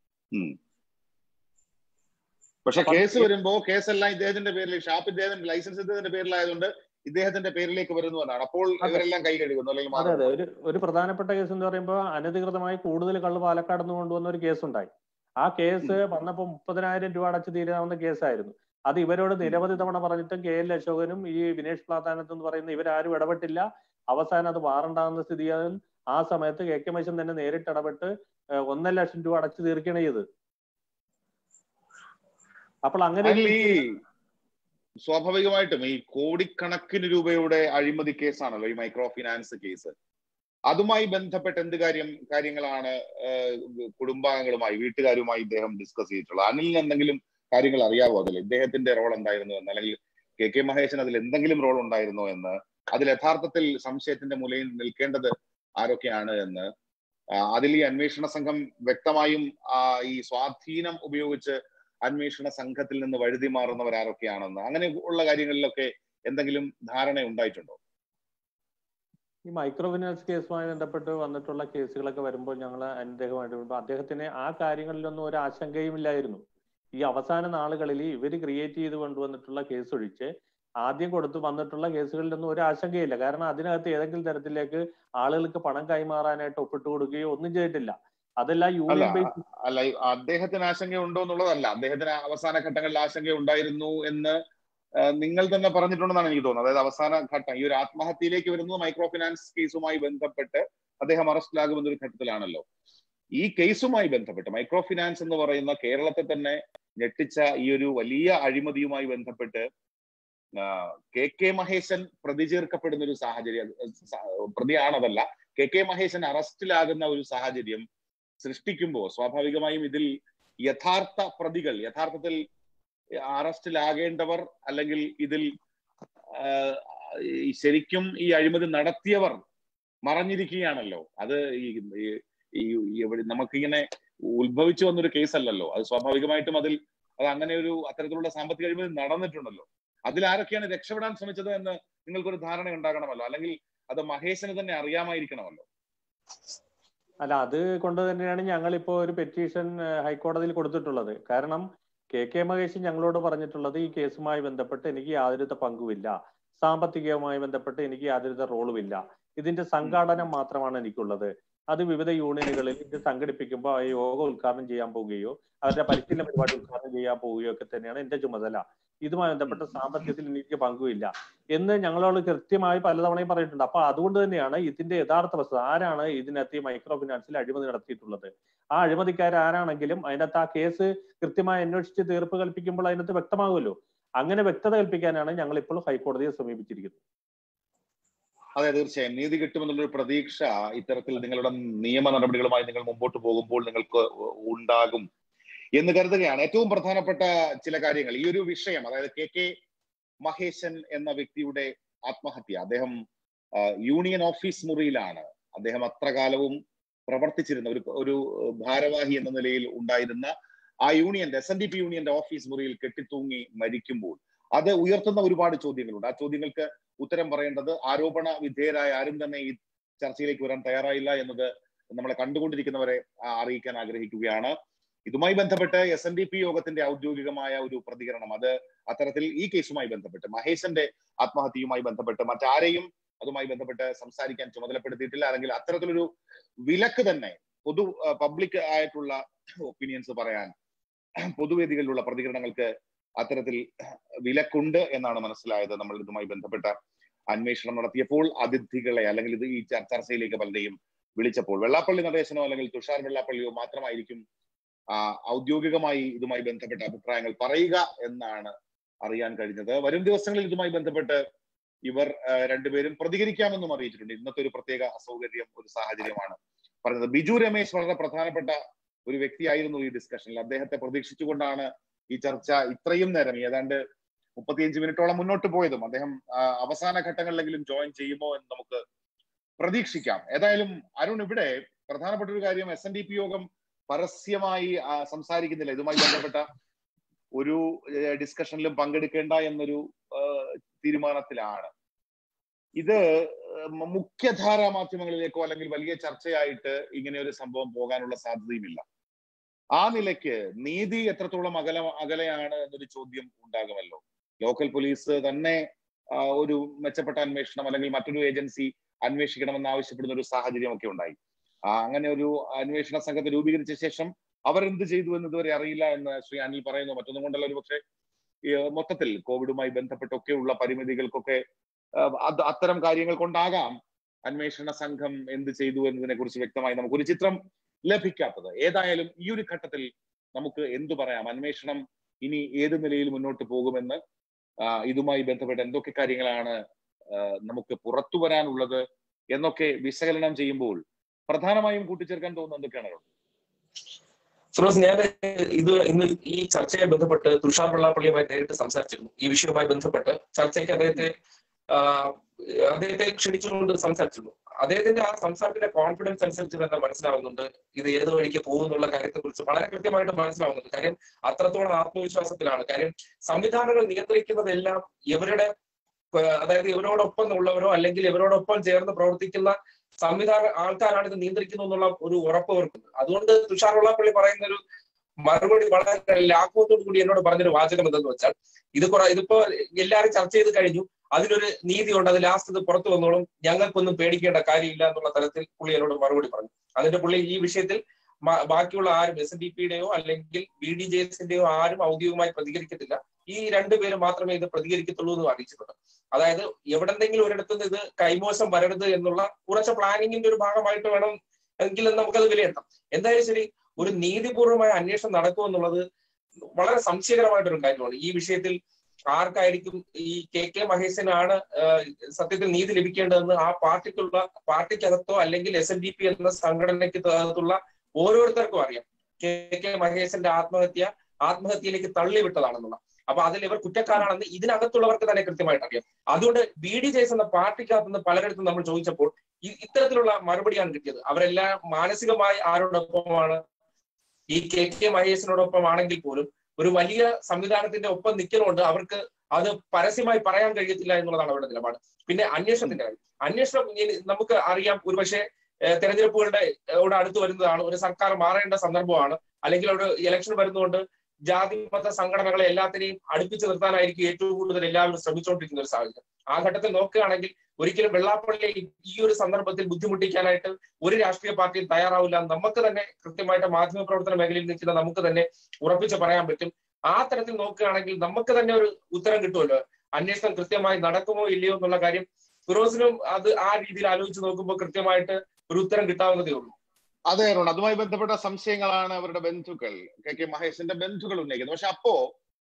പക്ഷെ കേസ് വരുമ്പോ കേസെല്ലാം ഇദ്ദേഹത്തിന്റെ പേരിൽ ഷാപ്പ് ഇദ്ദേഹത്തിന്റെ ലൈസൻസ് ഇദ്ദേഹത്തിന്റെ പേരിലായതുകൊണ്ട് ഇദ്ദേഹത്തിന്റെ പേരിലേക്ക് വരുന്നു എന്നാണ് അപ്പോൾ ഇവരെല്ലാം കൈ കഴുകുന്നു അല്ലെങ്കിൽ അതെ അതെ ഒരു ഒരു പ്രധാനപ്പെട്ട കേസ് എന്ന് പറയുമ്പോൾ അനധികൃതമായി കൂടുതൽ കള്ള് പാലക്കാട് നിന്ന് കൊണ്ടുവന്ന ഒരു കേസ് ഉണ്ടായി ആ കേസ് വന്നപ്പോൾ മുപ്പതിനായിരം രൂപ അടച്ചു തീരാവുന്ന കേസായിരുന്നു അത് ഇവരോട് നിരവധി തവണ പറഞ്ഞിട്ടും കെ എൽ അശോകനും ഈ വിനേഷ് പ്ലാത്താനത്ത് എന്ന് പറയുന്ന ഇവരാരും ഇടപെട്ടില്ല അവസാനം അത് മാറണ്ടാകുന്ന സ്ഥിതിയാൽ ആ സമയത്ത് കെ കെ മൈശൻ തന്നെ നേരിട്ട് ഇടപെട്ട് ഒന്നര ലക്ഷം രൂപ അടച്ചു തീർക്കണേ ചെയ്ത് അപ്പോൾ അങ്ങനെ ഈ സ്വാഭാവികമായിട്ടും ഈ കോടിക്കണക്കിന് രൂപയുടെ അഴിമതി കേസാണല്ലോ ഈ മൈക്രോ ഫിനാൻസ് കേസ് അതുമായി ബന്ധപ്പെട്ട് എന്ത് കാര്യം കാര്യങ്ങളാണ് കുടുംബാംഗങ്ങളുമായി വീട്ടുകാരുമായി ഇദ്ദേഹം ഡിസ്കസ് ചെയ്തിട്ടുള്ളത് അനിലിന് എന്തെങ്കിലും കാര്യങ്ങൾ അറിയാവോ അതിൽ ഇദ്ദേഹത്തിന്റെ റോൾ എന്തായിരുന്നു എന്ന് അല്ലെങ്കിൽ കെ കെ മഹേശൻ അതിൽ എന്തെങ്കിലും റോൾ ഉണ്ടായിരുന്നോ എന്ന് അതിൽ യഥാർത്ഥത്തിൽ സംശയത്തിന്റെ മൂലയിൽ നിൽക്കേണ്ടത് ആരൊക്കെയാണ് എന്ന് അതിൽ ഈ അന്വേഷണ സംഘം വ്യക്തമായും ഈ സ്വാധീനം ഉപയോഗിച്ച് അന്വേഷണ സംഘത്തിൽ നിന്ന് വഴുതി മാറുന്നവർ ആരൊക്കെയാണെന്ന് അങ്ങനെ ഉള്ള കാര്യങ്ങളിലൊക്കെ എന്തെങ്കിലും ധാരണ ഉണ്ടായിട്ടുണ്ടോ ഈ മൈക്രോ ഫിനാൻസ് കേസുമായി ബന്ധപ്പെട്ട് വന്നിട്ടുള്ള കേസുകളൊക്കെ വരുമ്പോൾ ഞങ്ങൾ അദ്ദേഹമായിട്ട് അദ്ദേഹത്തിന് ആ കാര്യങ്ങളിലൊന്നും ഒരു ആശങ്കയും ഇല്ലായിരുന്നു ഈ അവസാന നാളുകളിൽ ഇവർ ക്രിയേറ്റ് ചെയ്ത് കൊണ്ടുവന്നിട്ടുള്ള കേസ് ഒഴിച്ച് ആദ്യം കൊടുത്തു വന്നിട്ടുള്ള കേസുകളിലൊന്നും ഒരു ആശങ്കയില്ല കാരണം അതിനകത്ത് ഏതെങ്കിലും തരത്തിലേക്ക് ആളുകൾക്ക് പണം കൈമാറാനായിട്ട് ഒപ്പിട്ട് കൊടുക്കുകയോ ഒന്നും ചെയ്തിട്ടില്ല അതെല്ലാം യൂണിയൻ ബേസ് അല്ല അദ്ദേഹത്തിന് ആശങ്ക ഉണ്ടോ എന്നുള്ളതല്ല അദ്ദേഹത്തിന് അവസാന ഘട്ടങ്ങളിൽ ആശങ്ക ഉണ്ടായിരുന്നു എന്ന് നിങ്ങൾ തന്നെ പറഞ്ഞിട്ടുണ്ടെന്നാണ് എനിക്ക് തോന്നുന്നത് അതായത് അവസാന ഘട്ടം ഈ ഒരു ആത്മഹത്യയിലേക്ക് വരുന്നത് മൈക്രോ ഫിനാൻസ് കേസുമായി ബന്ധപ്പെട്ട് അദ്ദേഹം അറസ്റ്റിലാകുമെന്ന ഒരു ഘട്ടത്തിലാണല്ലോ ഈ കേസുമായി ബന്ധപ്പെട്ട് മൈക്രോ ഫിനാൻസ് എന്ന് പറയുന്ന കേരളത്തെ തന്നെ ഞെട്ടിച്ച ഈ ഒരു വലിയ അഴിമതിയുമായി ബന്ധപ്പെട്ട് കെ കെ മഹേശൻ പ്രതി ചേർക്കപ്പെടുന്ന ഒരു സാഹചര്യം പ്രതിയാണതല്ല കെ കെ മഹേശൻ അറസ്റ്റിലാകുന്ന ഒരു സാഹചര്യം സൃഷ്ടിക്കുമ്പോൾ സ്വാഭാവികമായും ഇതിൽ യഥാർത്ഥ പ്രതികൾ യഥാർത്ഥത്തിൽ അറസ്റ്റിലാകേണ്ടവർ അല്ലെങ്കിൽ ഇതിൽ ശരിക്കും ഈ അഴിമതി നടത്തിയവർ മറഞ്ഞിരിക്കുകയാണല്ലോ അത് ഈ നമുക്കിങ്ങനെ ഉത്ഭവിച്ചു വന്നൊരു കേസല്ലല്ലോ അത് സ്വാഭാവികമായിട്ടും അതിൽ അത് അങ്ങനെ ഒരു അത്തരത്തിലുള്ള സാമ്പത്തിക അഴിമതി നടന്നിട്ടുണ്ടല്ലോ അതിൽ ആരൊക്കെയാണ് രക്ഷപ്പെടാൻ ശ്രമിച്ചത് എന്ന് നിങ്ങൾക്കൊരു ധാരണ ഉണ്ടാകണമല്ലോ അല്ലെങ്കിൽ അത് മഹേശന് തന്നെ അറിയാമായിരിക്കണമല്ലോ അല്ല അത് കൊണ്ട് തന്നെയാണ് ഞങ്ങൾ ഇപ്പോൾ ഒരു പെറ്റീഷൻ ഹൈക്കോടതിയിൽ കൊടുത്തിട്ടുള്ളത് കാരണം കെ കെ മഹേഷ് ഞങ്ങളോട് പറഞ്ഞിട്ടുള്ളത് ഈ കേസുമായി ബന്ധപ്പെട്ട് എനിക്ക് യാതൊരുവിധ പങ്കുമില്ല സാമ്പത്തികവുമായി ബന്ധപ്പെട്ട് എനിക്ക് യാതൊരുവിധ റോളുമില്ല ഇതിന്റെ സംഘാടനം മാത്രമാണ് എനിക്കുള്ളത് അത് വിവിധ യൂണിയനുകളിൽ ഇത് സംഘടിപ്പിക്കുമ്പോൾ ആ യോഗ ഉദ്ഘാടനം ചെയ്യാൻ പോവുകയോ അവരുടെ പരിശീലന പരിപാടി ഉദ്ഘാടനം ചെയ്യാൻ പോവുകയോ ഒക്കെ തന്നെയാണ് എന്റെ ചുമതല ഇതുമായി ബന്ധപ്പെട്ട സാമ്പത്തികത്തിൽ എനിക്ക് പങ്കുമില്ല എന്ന് ഞങ്ങളോട് കൃത്യമായി പലതവണയും പറഞ്ഞിട്ടുണ്ട് അപ്പൊ അതുകൊണ്ട് തന്നെയാണ് ഇതിന്റെ യഥാർത്ഥ വസ്തുത ആരാണ് ഇതിനകത്ത് ഈ മൈക്രോ ഫിനാൻസിൽ അഴിമതി നടത്തിയിട്ടുള്ളത് ആ അഴിമതിക്കാരാണെങ്കിലും അതിനകത്ത് ആ കേസ് കൃത്യമായി അന്വേഷിച്ച് തീർപ്പ് കൽപ്പിക്കുമ്പോൾ അതിനകത്ത് വ്യക്തമാകുമല്ലോ അങ്ങനെ വ്യക്തത കൽപ്പിക്കാനാണ് ഞങ്ങൾ ഇപ്പോൾ ഹൈക്കോടതിയെ സമീപിച്ചിരിക്കുന്നത് അതെ തീർച്ചയായും നീതി കിട്ടുമെന്നുള്ളൊരു പ്രതീക്ഷ ഇത്തരത്തിൽ നിങ്ങളുടെ നിയമ നടപടികളുമായി നിങ്ങൾ മുമ്പോട്ട് പോകുമ്പോൾ നിങ്ങൾക്ക് ഉണ്ടാകും എന്ന് കരുതുകയാണ് ഏറ്റവും പ്രധാനപ്പെട്ട ചില കാര്യങ്ങൾ ഈ ഒരു വിഷയം അതായത് കെ കെ മഹേശൻ എന്ന വ്യക്തിയുടെ ആത്മഹത്യ അദ്ദേഹം യൂണിയൻ ഓഫീസ് മുറിയിലാണ് അദ്ദേഹം അത്ര കാലവും പ്രവർത്തിച്ചിരുന്ന ഒരു ഒരു ഭാരവാഹി എന്ന നിലയിൽ ഉണ്ടായിരുന്ന ആ യൂണിയന്റെ എസ് എൻ ഡി പി യൂണിയന്റെ ഓഫീസ് മുറിയിൽ കെട്ടിത്തൂങ്ങി മരിക്കുമ്പോൾ അത് ഉയർത്തുന്ന ഒരുപാട് ചോദ്യങ്ങളുണ്ട് ആ ചോദ്യങ്ങൾക്ക് ഉത്തരം പറയേണ്ടത് ആരോപണ വിധേയരായ ആരും തന്നെ ഈ ചർച്ചയിലേക്ക് വരാൻ തയ്യാറായില്ല എന്നത് നമ്മളെ കണ്ടുകൊണ്ടിരിക്കുന്നവരെ അറിയിക്കാൻ ആഗ്രഹിക്കുകയാണ് ഇതുമായി ബന്ധപ്പെട്ട് എസ് എൻ ഡി പി യോഗത്തിന്റെ ഔദ്യോഗികമായ ഒരു പ്രതികരണം അത് അത്തരത്തിൽ ഈ കേസുമായി ബന്ധപ്പെട്ട് മഹേശന്റെ ആത്മഹത്യയുമായി ബന്ധപ്പെട്ട് മറ്റാരെയും അതുമായി ബന്ധപ്പെട്ട് സംസാരിക്കാൻ ചുമതലപ്പെടുത്തിയിട്ടില്ല അല്ലെങ്കിൽ അത്തരത്തിലൊരു വിലക്ക് തന്നെ പൊതു പബ്ലിക് ആയിട്ടുള്ള ഒപ്പീനിയൻസ് പറയാൻ പൊതുവേദികളിലുള്ള പ്രതികരണങ്ങൾക്ക് അത്തരത്തിൽ വിലക്കുണ്ട് എന്നാണ് മനസ്സിലായത് നമ്മൾ ഇതുമായി ബന്ധപ്പെട്ട അന്വേഷണം നടത്തിയപ്പോൾ അതിഥികളെ അല്ലെങ്കിൽ ഇത് ഈ ചർച്ചയിലേക്ക് പലരെയും വിളിച്ചപ്പോൾ വെള്ളാപ്പള്ളി നടേശനോ അല്ലെങ്കിൽ തുഷാർ വെള്ളാപ്പള്ളിയോ മാത്രമായിരിക്കും ഔദ്യോഗികമായി ഇതുമായി ബന്ധപ്പെട്ട അഭിപ്രായങ്ങൾ പറയുക എന്നാണ് അറിയാൻ കഴിഞ്ഞത് വരും ദിവസങ്ങളിൽ ഇതുമായി ബന്ധപ്പെട്ട് ഇവർ രണ്ടുപേരും പ്രതികരിക്കാമെന്നും അറിയിച്ചിട്ടുണ്ട് ഇന്നത്തെ ഒരു പ്രത്യേക അസൗകര്യം ഒരു സാഹചര്യമാണ് പറഞ്ഞത് ബിജു രമേശ് വളരെ പ്രധാനപ്പെട്ട ഒരു വ്യക്തിയായിരുന്നു ഈ ഡിസ്കഷനിൽ അദ്ദേഹത്തെ പ്രതീക്ഷിച്ചുകൊണ്ടാണ് ഈ ചർച്ച ഇത്രയും നേരം ഏതാണ്ട് മുപ്പത്തിയഞ്ച് മിനിറ്റോളം മുന്നോട്ട് പോയതും അദ്ദേഹം അവസാന ഘട്ടങ്ങളിലെങ്കിലും ജോയിൻ ചെയ്യുമോ എന്ന് നമുക്ക് പ്രതീക്ഷിക്കാം ഏതായാലും അരുൺ ഇവിടെ പ്രധാനപ്പെട്ട ഒരു കാര്യം എസ് എൻ ഡി പി യോഗം പരസ്യമായി സംസാരിക്കുന്നില്ല ഇതുമായി ബന്ധപ്പെട്ട ഒരു ഡിസ്കഷനിലും പങ്കെടുക്കേണ്ട എന്നൊരു തീരുമാനത്തിലാണ് ഇത് മുഖ്യധാരാ മാധ്യമങ്ങളിലേക്കോ അല്ലെങ്കിൽ വലിയ ചർച്ചയായിട്ട് ഇങ്ങനെ ഒരു സംഭവം പോകാനുള്ള സാധ്യതയുമില്ല ആ നിലയ്ക്ക് നീതി എത്രത്തോളം അകല അകലെയാണ് എന്നൊരു ചോദ്യം ഉണ്ടാകുമല്ലോ ലോക്കൽ പോലീസ് തന്നെ ഒരു മെച്ചപ്പെട്ട അന്വേഷണം അല്ലെങ്കിൽ മറ്റൊരു ഏജൻസി അന്വേഷിക്കണമെന്ന് ആവശ്യപ്പെടുന്ന ഒരു സാഹചര്യം ഒക്കെ ഉണ്ടായി അങ്ങനെ ഒരു അന്വേഷണ സംഘത്തെ രൂപീകരിച്ച ശേഷം അവരെന്ത് ചെയ്തു എന്ന് ഇതുവരെ അറിയില്ല എന്ന് ശ്രീ അനിൽ പറയുന്നു മറ്റൊന്നും കൊണ്ടല്ല ഒരു പക്ഷേ മൊത്തത്തിൽ കോവിഡുമായി ബന്ധപ്പെട്ടൊക്കെയുള്ള പരിമിതികൾക്കൊക്കെ അത് അത്തരം കാര്യങ്ങൾ കൊണ്ടാകാം അന്വേഷണ സംഘം എന്ത് ചെയ്തു എന്നതിനെ കുറിച്ച് വ്യക്തമായി നമുക്കൊരു ചിത്രം ലഭിക്കാത്തത് ഏതായാലും ഈ ഒരു ഘട്ടത്തിൽ നമുക്ക് എന്തു പറയാം അന്വേഷണം ഇനി ഏത് നിലയിൽ മുന്നോട്ട് പോകുമെന്ന് ഇതുമായി ബന്ധപ്പെട്ട് എന്തൊക്കെ കാര്യങ്ങളാണ് നമുക്ക് പുറത്തു വരാനുള്ളത് എന്നൊക്കെ വിശകലനം ചെയ്യുമ്പോൾ പ്രധാനമായും കൂട്ടിച്ചേർക്കാൻ തോന്നുന്നത് എന്തൊക്കെയാണ് ഫിറോസ് ഞാൻ ഇത് ഇന്ന് ഈ ചർച്ചയെ ബന്ധപ്പെട്ട് തുഷാർ വെള്ളാപ്പള്ളിയുമായി നേരിട്ട് സംസാരിച്ചിരുന്നു ഈ വിഷയവുമായി ബന്ധപ്പെട്ട് ചർച്ചയ്ക്ക് അദ്ദേഹത്തെ അദ്ദേഹത്തെ ക്ഷണിച്ചുകൊണ്ട് സംസാരിച്ചിരുന്നു അദ്ദേഹത്തിന്റെ ആ സംസാരത്തിന്റെ കോൺഫിഡൻസ് അനുസരിച്ച് തന്നെ മനസ്സിലാവുന്നുണ്ട് ഇത് ഏത് വഴിക്ക് പോകുന്നുള്ള കാര്യത്തെ കുറിച്ച് വളരെ കൃത്യമായിട്ട് മനസ്സിലാവുന്നുണ്ട് കാര്യം അത്രത്തോളം ആത്മവിശ്വാസത്തിലാണ് കാര്യം സംവിധാനങ്ങൾ നിയന്ത്രിക്കുന്നതെല്ലാം ഇവരുടെ അതായത് ഇവരോടൊപ്പം ഉള്ളവരോ അല്ലെങ്കിൽ ഇവരോടൊപ്പം ചേർന്ന് പ്രവർത്തിക്കുന്ന സംവിധാന ആൾക്കാരാണ് ഇത് നിയന്ത്രിക്കുന്നു എന്നുള്ള ഒരു ഉറപ്പ് അവർക്കുണ്ട് അതുകൊണ്ട് തുഷാർ വെള്ളാപ്പള്ളി പറയുന്ന ഒരു മറുപടി വളരെ ലാഘവത്തോടു കൂടി എന്നോട് പറഞ്ഞൊരു വാചകം എന്തെന്ന് വെച്ചാൽ ഇത് കുറെ ഇതിപ്പോ എല്ലാവരും ചർച്ച ചെയ്ത് കഴിഞ്ഞു അതിനൊരു നീതി ഉണ്ട് അത് ലാസ്റ്റ് ഇത് പുറത്തു വന്നോളും ഞങ്ങൾക്കൊന്നും പേടിക്കേണ്ട കാര്യമില്ല എന്നുള്ള തരത്തിൽ പുള്ളി എന്നോട് മറുപടി പറഞ്ഞു അതിന്റെ പുള്ളി ഈ വിഷയത്തിൽ ബാക്കിയുള്ള ആരും എസ് എൻ ഡി പിയുടെയോ അല്ലെങ്കിൽ ബി ഡി ജെ എസിന്റെയോ ആരും ഔദ്യോഗികമായി പ്രതികരിക്കത്തില്ല ഈ രണ്ടുപേര് മാത്രമേ ഇത് പ്രതികരിക്കത്തുള്ളൂ എന്ന് അറിയിച്ചിട്ടുണ്ട് അതായത് എവിടെന്തെങ്കിലും ഒരിടത്തു നിന്ന് ഇത് കൈമോശം വരരുത് എന്നുള്ള ഉറച്ച പ്ലാനിങ്ങിന്റെ ഒരു ഭാഗമായിട്ട് വേണം എങ്കിലും നമുക്കത് വിലയിരുത്താം എന്തായാലും ശരി ഒരു നീതിപൂർവമായ അന്വേഷണം നടക്കുമെന്നുള്ളത് വളരെ സംശയകരമായിട്ടൊരു കാര്യമാണ് ഈ വിഷയത്തിൽ ആർക്കായിരിക്കും ഈ കെ കെ മഹേശനാണ് സത്യത്തിൽ നീതി ലഭിക്കേണ്ടതെന്ന് ആ പാർട്ടിക്കുള്ള പാർട്ടിക്കകത്തോ അല്ലെങ്കിൽ എസ് എൻ ഡി പി എന്ന സംഘടനയ്ക്ക് അകത്തുള്ള ഓരോരുത്തർക്കും അറിയാം കെ കെ മഹേശന്റെ ആത്മഹത്യ ആത്മഹത്യയിലേക്ക് തള്ളിവിട്ടതാണെന്നുള്ള അപ്പൊ അതിൽ ഇവർ കുറ്റക്കാരാണെന്ന് ഇതിനകത്തുള്ളവർക്ക് തന്നെ കൃത്യമായിട്ട് അറിയാം അതുകൊണ്ട് ബി ഡി ജെസ് എന്ന പാർട്ടിക്കകത്ത് നിന്ന് പലരിടത്തും നമ്മൾ ചോദിച്ചപ്പോൾ ഇത്തരത്തിലുള്ള മറുപടിയാണ് കിട്ടിയത് അവരെല്ലാം മാനസികമായി ആരോടൊപ്പമാണ് ഈ കെ കെ മഹേശനോടൊപ്പം ആണെങ്കിൽ പോലും ഒരു വലിയ സംവിധാനത്തിന്റെ ഒപ്പം നിൽക്കുന്നതുകൊണ്ട് അവർക്ക് അത് പരസ്യമായി പറയാൻ കഴിയത്തില്ല എന്നുള്ളതാണ് അവരുടെ നിലപാട് പിന്നെ അന്വേഷണത്തിന്റെ കാര്യം അന്വേഷണം നമുക്ക് അറിയാം ഒരുപക്ഷെ തെരഞ്ഞെടുപ്പുകളുടെ ഇവിടെ അടുത്ത് വരുന്നതാണ് ഒരു സർക്കാർ മാറേണ്ട സന്ദർഭമാണ് അല്ലെങ്കിൽ ഒരു ഇലക്ഷൻ വരുന്നതുകൊണ്ട് ജാതി മത സംഘടനകളെ എല്ലാത്തിനെയും അടുപ്പിച്ച് നിർത്താനായിരിക്കും ഏറ്റവും കൂടുതൽ എല്ലാവരും ശ്രമിച്ചുകൊണ്ടിരിക്കുന്ന ഒരു സാഹചര്യം ആ ഘട്ടത്തിൽ നോക്കുകയാണെങ്കിൽ ഒരിക്കലും വെള്ളാപ്പള്ളിയെ ഈ ഒരു സന്ദർഭത്തിൽ ബുദ്ധിമുട്ടിക്കാനായിട്ട് ഒരു രാഷ്ട്രീയ പാർട്ടിയും തയ്യാറാവില്ല നമുക്ക് തന്നെ കൃത്യമായിട്ട് മാധ്യമ പ്രവർത്തന മേഖലയിൽ നിൽക്കുന്ന നമുക്ക് തന്നെ ഉറപ്പിച്ച് പറയാൻ പറ്റും ആ തരത്തിൽ നോക്കുകയാണെങ്കിൽ നമുക്ക് തന്നെ ഒരു ഉത്തരം കിട്ടുമല്ലോ അന്വേഷണം കൃത്യമായി നടക്കുമോ ഇല്ലയോ എന്നുള്ള കാര്യം ഫിറോസിനും അത് ആ രീതിയിൽ ആലോചിച്ച് നോക്കുമ്പോൾ കൃത്യമായിട്ട് ഒരു ഉത്തരം കിട്ടാവുന്നതേ ഉള്ളൂ അതെ അരുൺ അതുമായി ബന്ധപ്പെട്ട സംശയങ്ങളാണ് അവരുടെ ബന്ധുക്കൾ കെ കെ മഹേഷിന്റെ ബന്ധുക്കൾ ഉന്നയിക്കുന്നത് പക്ഷെ അപ്പോ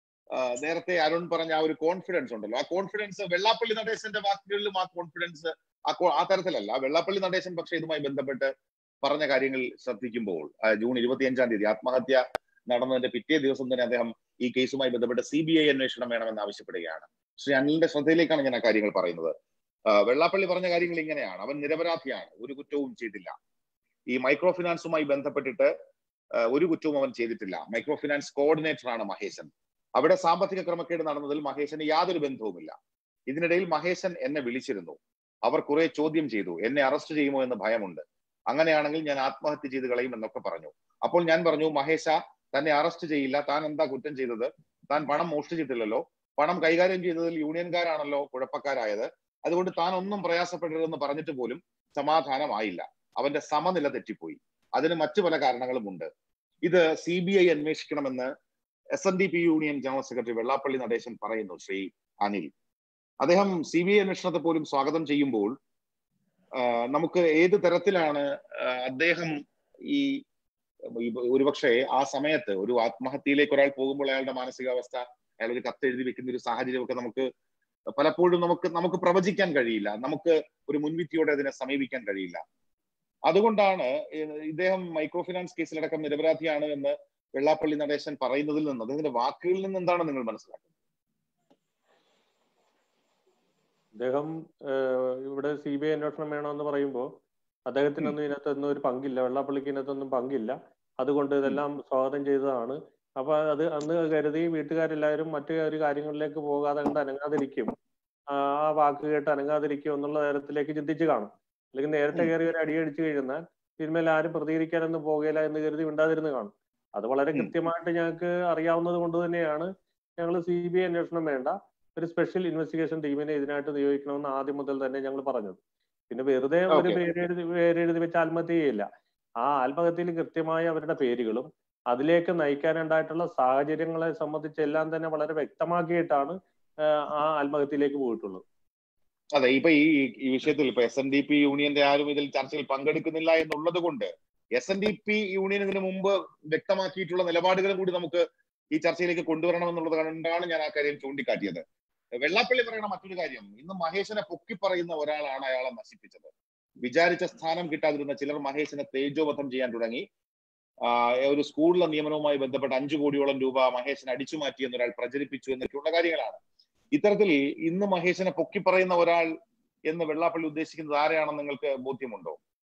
നേരത്തെ അരുൺ പറഞ്ഞ ആ ഒരു കോൺഫിഡൻസ് ഉണ്ടല്ലോ ആ കോൺഫിഡൻസ് വെള്ളാപ്പള്ളി നടേശന്റെ വാക്കുകളിലും ആ കോൺഫിഡൻസ് ആ ആ തരത്തിലല്ല വെള്ളാപ്പള്ളി നടേശൻ പക്ഷെ ഇതുമായി ബന്ധപ്പെട്ട് പറഞ്ഞ കാര്യങ്ങൾ ശ്രദ്ധിക്കുമ്പോൾ ജൂൺ ഇരുപത്തിയഞ്ചാം തീയതി ആത്മഹത്യ നടന്നതിന്റെ പിറ്റേ ദിവസം തന്നെ അദ്ദേഹം ഈ കേസുമായി ബന്ധപ്പെട്ട് സി ബി ഐ അന്വേഷണം വേണമെന്ന് ആവശ്യപ്പെടുകയാണ് ശ്രീ അനിലിന്റെ ശ്രദ്ധയിലേക്കാണ് ഞാൻ ആ കാര്യങ്ങൾ പറയുന്നത് വെള്ളാപ്പള്ളി പറഞ്ഞ കാര്യങ്ങൾ ഇങ്ങനെയാണ് അവൻ നിരപരാധിയാണ് ഒരു കുറ്റവും ചെയ്തില്ല ഈ മൈക്രോ ഫിനാൻസുമായി ബന്ധപ്പെട്ടിട്ട് ഒരു കുറ്റവും അവൻ ചെയ്തിട്ടില്ല മൈക്രോ ഫിനാൻസ് കോർഡിനേറ്റർ ആണ് മഹേശൻ അവിടെ സാമ്പത്തിക ക്രമക്കേട് നടന്നതിൽ മഹേശന് യാതൊരു ബന്ധവുമില്ല ഇതിനിടയിൽ മഹേശൻ എന്നെ വിളിച്ചിരുന്നു അവർ കുറെ ചോദ്യം ചെയ്തു എന്നെ അറസ്റ്റ് ചെയ്യുമോ എന്ന് ഭയമുണ്ട് അങ്ങനെയാണെങ്കിൽ ഞാൻ ആത്മഹത്യ ചെയ്ത് കളയും എന്നൊക്കെ പറഞ്ഞു അപ്പോൾ ഞാൻ പറഞ്ഞു മഹേശ തന്നെ അറസ്റ്റ് ചെയ്യില്ല താൻ എന്താ കുറ്റം ചെയ്തത് താൻ പണം മോഷ്ടിച്ചിട്ടില്ലല്ലോ പണം കൈകാര്യം ചെയ്തതിൽ യൂണിയൻകാരാണല്ലോ കുഴപ്പക്കാരായത് അതുകൊണ്ട് താൻ ഒന്നും പ്രയാസപ്പെടരുതെന്ന് പറഞ്ഞിട്ട് പോലും സമാധാനമായില്ല അവന്റെ സമനില തെറ്റിപ്പോയി അതിന് മറ്റു പല കാരണങ്ങളുമുണ്ട് ഇത് സി ബി ഐ അന്വേഷിക്കണമെന്ന് S N D P union general secretary Vellappally Natesan പറയുന്നു ശ്രീ അനിൽ അദ്ദേഹം സി ബി ഐ അന്വേഷണത്തെ പോലും സ്വാഗതം ചെയ്യുമ്പോൾ ആ, നമുക്ക് ഏത് തരത്തിലാണ് ആ, അദ്ദേഹം ഈ ഈ ഒരുപക്ഷെ ആ സമയത്ത് ഒരു ആത്മഹത്യയിലേക്ക് ഒരാൾ പോകുമ്പോൾ അയാളുടെ മാനസികാവസ്ഥ അയാൾ ഒരു കത്ത് എഴുതി വെക്കുന്ന ഒരു സാഹചര്യമൊക്കെ നമുക്ക് പലപ്പോഴും നമുക്ക് നമുക്ക് പ്രവചിക്കാൻ കഴിയില്ല നമുക്ക് ഒരു മുൻവിധിയോടെ അതിനെ സമീപിക്കാൻ കഴിയില്ല അതുകൊണ്ടാണ് ഈ- ഇദ്ദേഹം മൈക്രോ ഫിനാൻസ് കേസിലടക്കം നിരപരാധിയാണ് എന്ന് വെള്ളാപ്പള്ളി നടേശൻ പറയുന്നതിൽ നിന്ന് അദ്ദേഹത്തിന്റെ വാക്കുകളിൽ നിന്ന് എന്താണ് നിങ്ങൾ മനസ്സിലാക്കുന്നത് അദ്ദേഹം ഏഹ്, ഇവിടെ സി ബി ഐ അന്വേഷണം വേണമെന്ന് പറയുമ്പോൾ അദ്ദേഹത്തിനൊന്നും ഇതിനകത്തൊന്നും ഒരു പങ്കില്ല വെള്ളാപ്പള്ളിക്ക് ഇതിനകത്തൊന്നും പങ്കില്ല അതുകൊണ്ട് ഇതെല്ലാം സ്വാഗതം ചെയ്തതാണ് അപ്പൊ അത് അന്ന് കരുതി വീട്ടുകാരെല്ലാവരും മറ്റു ഒരു കാര്യങ്ങളിലേക്ക് പോകാതെ കണ്ട് അനങ്ങാതിരിക്കും ആ ആ വാക്ക് കേട്ട് അനങ്ങാതിരിക്കും എന്നുള്ള തരത്തിലേക്ക് ചിന്തിച്ച് കാണും അല്ലെങ്കിൽ നേരത്തെ ഉം. കയറി ഒരു അടിയടിച്ചു കഴിഞ്ഞാൽ ഇതിന്മേൽ ആരും പ്രതികരിക്കാനൊന്നും പോകുകയില്ല എന്ന് കരുതി മിണ്ടാതിരുന്ന് കാണും അത് വളരെ ഉം. കൃത്യമായിട്ട് ഞങ്ങൾക്ക് അറിയാവുന്നത് കൊണ്ട് തന്നെയാണ് ഞങ്ങൾ സി ബി ഐ അന്വേഷണം വേണ്ട ഒരു സ്പെഷ്യൽ ഇൻവെസ്റ്റിഗേഷൻ ടീമിനെ ഇതിനായിട്ട് നിയോഗിക്കണമെന്ന് ആദ്യം മുതൽ തന്നെ ഞങ്ങൾ പറഞ്ഞത് പിന്നെ വെറുതെ ഒരു Okay. പേരെഴുതി പേരെഴുതി വെച്ച് ആത്മഹത്യ ചെയ്യില്ല ആ ആത്മഹത്യയിൽ കൃത്യമായ അവരുടെ പേരുകളും അതിലേക്ക് നയിക്കാനുണ്ടായിട്ടുള്ള സാഹചര്യങ്ങളെ സംബന്ധിച്ച് എല്ലാം തന്നെ വളരെ വ്യക്തമാക്കിയിട്ടാണ് ആഹ് ആ ആത്മഹത്യയിലേക്ക് പോയിട്ടുള്ളത് അതെ ഇപ്പൊ ഈ ഈ വിഷയത്തിൽ ഇപ്പൊ എസ് എൻ ഡി പി യൂണിയന്റെ ആരും ഇതിൽ ചർച്ചയിൽ പങ്കെടുക്കുന്നില്ല എന്നുള്ളത് കൊണ്ട് S N D P union ഇതിനു മുമ്പ് വ്യക്തമാക്കിയിട്ടുള്ള നിലപാടുകളും കൂടി നമുക്ക് ഈ ചർച്ചയിലേക്ക് കൊണ്ടുവരണം എന്നുള്ളത് കൊണ്ടാണ് ഞാൻ ആ കാര്യം ചൂണ്ടിക്കാട്ടിയത് വെള്ളാപ്പള്ളി പറയുന്ന മറ്റൊരു കാര്യം ഇന്ന് മഹേഷിനെ പൊക്കി പറയുന്ന ഒരാളാണ് അയാളെ നശിപ്പിച്ചത് വിചാരിച്ച സ്ഥാനം കിട്ടാതിരുന്ന ചിലർ മഹേഷിനെ തേജോവധം ചെയ്യാൻ തുടങ്ങി ആ, ഒരു സ്കൂളിലെ നിയമനവുമായി ബന്ധപ്പെട്ട് അഞ്ചു കോടിയോളം രൂപ മഹേഷിനെ അടിച്ചു മാറ്റി എന്നൊരാൾ പ്രചരിപ്പിച്ചു എന്നൊക്കെയുള്ള കാര്യങ്ങളാണ് ഇത്തരത്തിൽ ഇന്ന് മഹേഷിനെ പൊക്കി പറയുന്ന ഒരാൾ എന്ന് വെള്ളാപ്പള്ളി ഉദ്ദേശിക്കുന്നത് ആരെയാണെന്ന് നിങ്ങൾക്ക് ബോധ്യമുണ്ടോ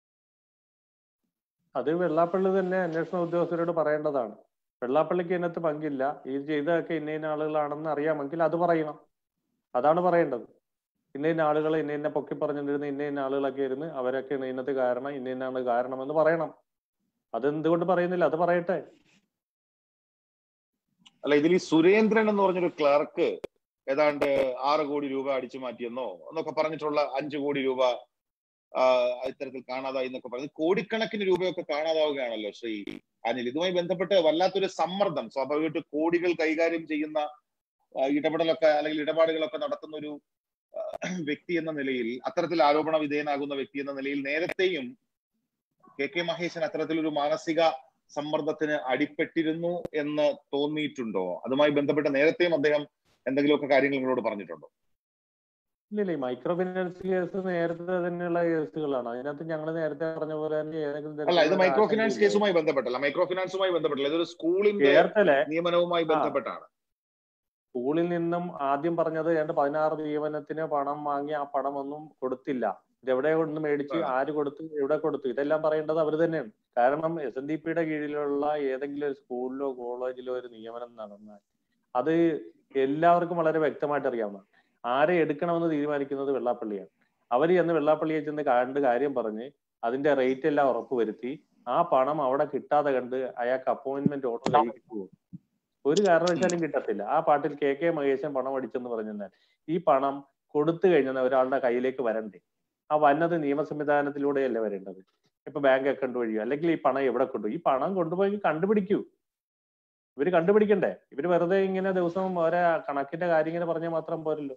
അത് വെള്ളാപ്പള്ളി തന്നെ അന്വേഷണ ഉദ്യോഗസ്ഥരോട് പറയേണ്ടതാണ് വെള്ളാപ്പള്ളിക്ക് ഇതിനകത്ത് പങ്കില്ല ഈ ചെയ്തതൊക്കെ ഇന്ന ഇന്ന ആളുകളാണെന്ന് അറിയാമെങ്കിൽ അത് പറയണം അതാണ് പറയേണ്ടത് ഇന്ന ഇന്ന ആളുകളെ ഇന്ന ഇന്ന പൊക്കി പറഞ്ഞിരുന്ന ഇന്ന ഇന്ന ആളുകളൊക്കെ ഇരുന്ന് അവരൊക്കെ ഇന്നത്തെ കാരണം ഇന്ന ഇന്നാണ് കാരണം എന്ന് പറയണം അത് എന്തുകൊണ്ട് പറയുന്നില്ല അത് പറയട്ടെ അല്ല ഇതിൽ ഈ സുരേന്ദ്രൻ എന്ന് പറഞ്ഞൊരു ക്ലർക്ക് ഏതാണ്ട് ആറ് കോടി രൂപ അടിച്ചു മാറ്റിയെന്നോ എന്നൊക്കെ പറഞ്ഞിട്ടുള്ള അഞ്ചു കോടി രൂപ ആ, ഇത്തരത്തിൽ കാണാതായി എന്നൊക്കെ പറഞ്ഞ് കോടിക്കണക്കിന് രൂപയൊക്കെ കാണാതാവുകയാണല്ലോ ശ്രീ അനിൽ ഇതുമായി ബന്ധപ്പെട്ട് വല്ലാത്തൊരു സമ്മർദ്ദം സ്വാഭാവികമായിട്ട് കോടികൾ കൈകാര്യം ചെയ്യുന്ന ആ, ഇടപെടലൊക്കെ അല്ലെങ്കിൽ ഇടപാടുകളൊക്കെ നടത്തുന്ന ഒരു ആ, വ്യക്തി എന്ന നിലയിൽ അത്തരത്തിൽ ആരോപണ വിധേയനാകുന്ന വ്യക്തി എന്ന നിലയിൽ നേരത്തെയും കെ കെ മഹേശൻ അത്തരത്തിലൊരു മാനസിക സമ്മർദ്ദത്തിന് അടിപ്പെട്ടിരുന്നു എന്ന് തോന്നിയിട്ടുണ്ടോ അതുമായി ബന്ധപ്പെട്ട് നേരത്തെയും അദ്ദേഹം എന്തെങ്കിലുമൊക്കെ കാര്യങ്ങൾ നിങ്ങളോട് പറഞ്ഞിട്ടുണ്ടോ ഇല്ലില്ല ഈ മൈക്രോ ഫിനാൻസ് കേസ് നേരത്തെ തന്നെയുള്ള കേസുകളാണ് അതിനകത്ത് ഞങ്ങൾ നേരത്തെ പറഞ്ഞ പോലെ തന്നെ ഏതെങ്കിലും അല്ല ഇത് തരത്തിലുള്ള മൈക്രോ ആശങ്കയില്ല. ഫിനാൻസ് കേസുമായി ബന്ധപ്പെട്ടല്ല മൈക്രോ ഫിനാൻസുമായി ബന്ധപ്പെട്ടല്ല ഇതൊരു സ്കൂളിന്റെ ചേർത്തല നിയമനവുമായി ആ. ബന്ധപ്പെട്ടാണ് സ്കൂളിൽ നിന്നും ആദ്യം പറഞ്ഞത് ഏതാണ്ട് പതിനാറ് നിയമനത്തിന് പണം വാങ്ങി ആ പണമൊന്നും കൊടുത്തില്ല ഇതെവിടെ കൊണ്ട് മേടിച്ച് ആ. ആര് കൊടുത്തു എവിടെ കൊടുത്തു ഇതെല്ലാം പറയേണ്ടത് അവർ തന്നെയാണ് കാരണം എസ് എൻ ഡി പിയുടെ കീഴിലുള്ള ഏതെങ്കിലും ഒരു സ്കൂളിലോ കോളേജിലോ ഒരു നിയമനം നടന്നാൽ അത് എല്ലാവർക്കും വളരെ വ്യക്തമായിട്ട് അറിയാവുന്നതാണ് ആരെ എടുക്കണമെന്ന് തീരുമാനിക്കുന്നത് വെള്ളാപ്പള്ളിയാണ് അവർ ചെന്ന് വെള്ളാപ്പള്ളിയെ ചെന്ന് കണ്ട് കാര്യം പറഞ്ഞ് അതിന്റെ റേറ്റ് എല്ലാം ഉറപ്പുവരുത്തി ആ പണം അവിടെ കിട്ടാതെ കണ്ട് അയാൾക്ക് അപ്പോയിന്റ്മെന്റ് ഓർഡർ കൈ കിട്ടുമോ ഒരു കാരണവശാലും കിട്ടത്തില്ല ആ പാട്ടിൽ കെ കെ മഹേശൻ പണം അടിച്ചെന്ന് പറഞ്ഞാൽ ഈ പണം കൊടുത്തു കഴിഞ്ഞാൽ ഒരാളുടെ കയ്യിലേക്ക് വരണ്ടേ ആ വന്നത് നിയമ സംവിധാനത്തിലൂടെയല്ലേ വരേണ്ടത് ഇപ്പൊ ബാങ്ക് അക്കൗണ്ട് വഴിയോ അല്ലെങ്കിൽ ഈ പണം എവിടെ കൊണ്ടുപോയി ഈ പണം കൊണ്ടുപോയി കണ്ടുപിടിക്കൂ ഇവര് കണ്ടുപിടിക്കണ്ടേ ഇവര് വെറുതെ ഇങ്ങനെ ദിവസവും ഓരോ കണക്കിന്റെ കാര്യം ഇങ്ങനെ പറഞ്ഞാൽ മാത്രം പോരല്ലോ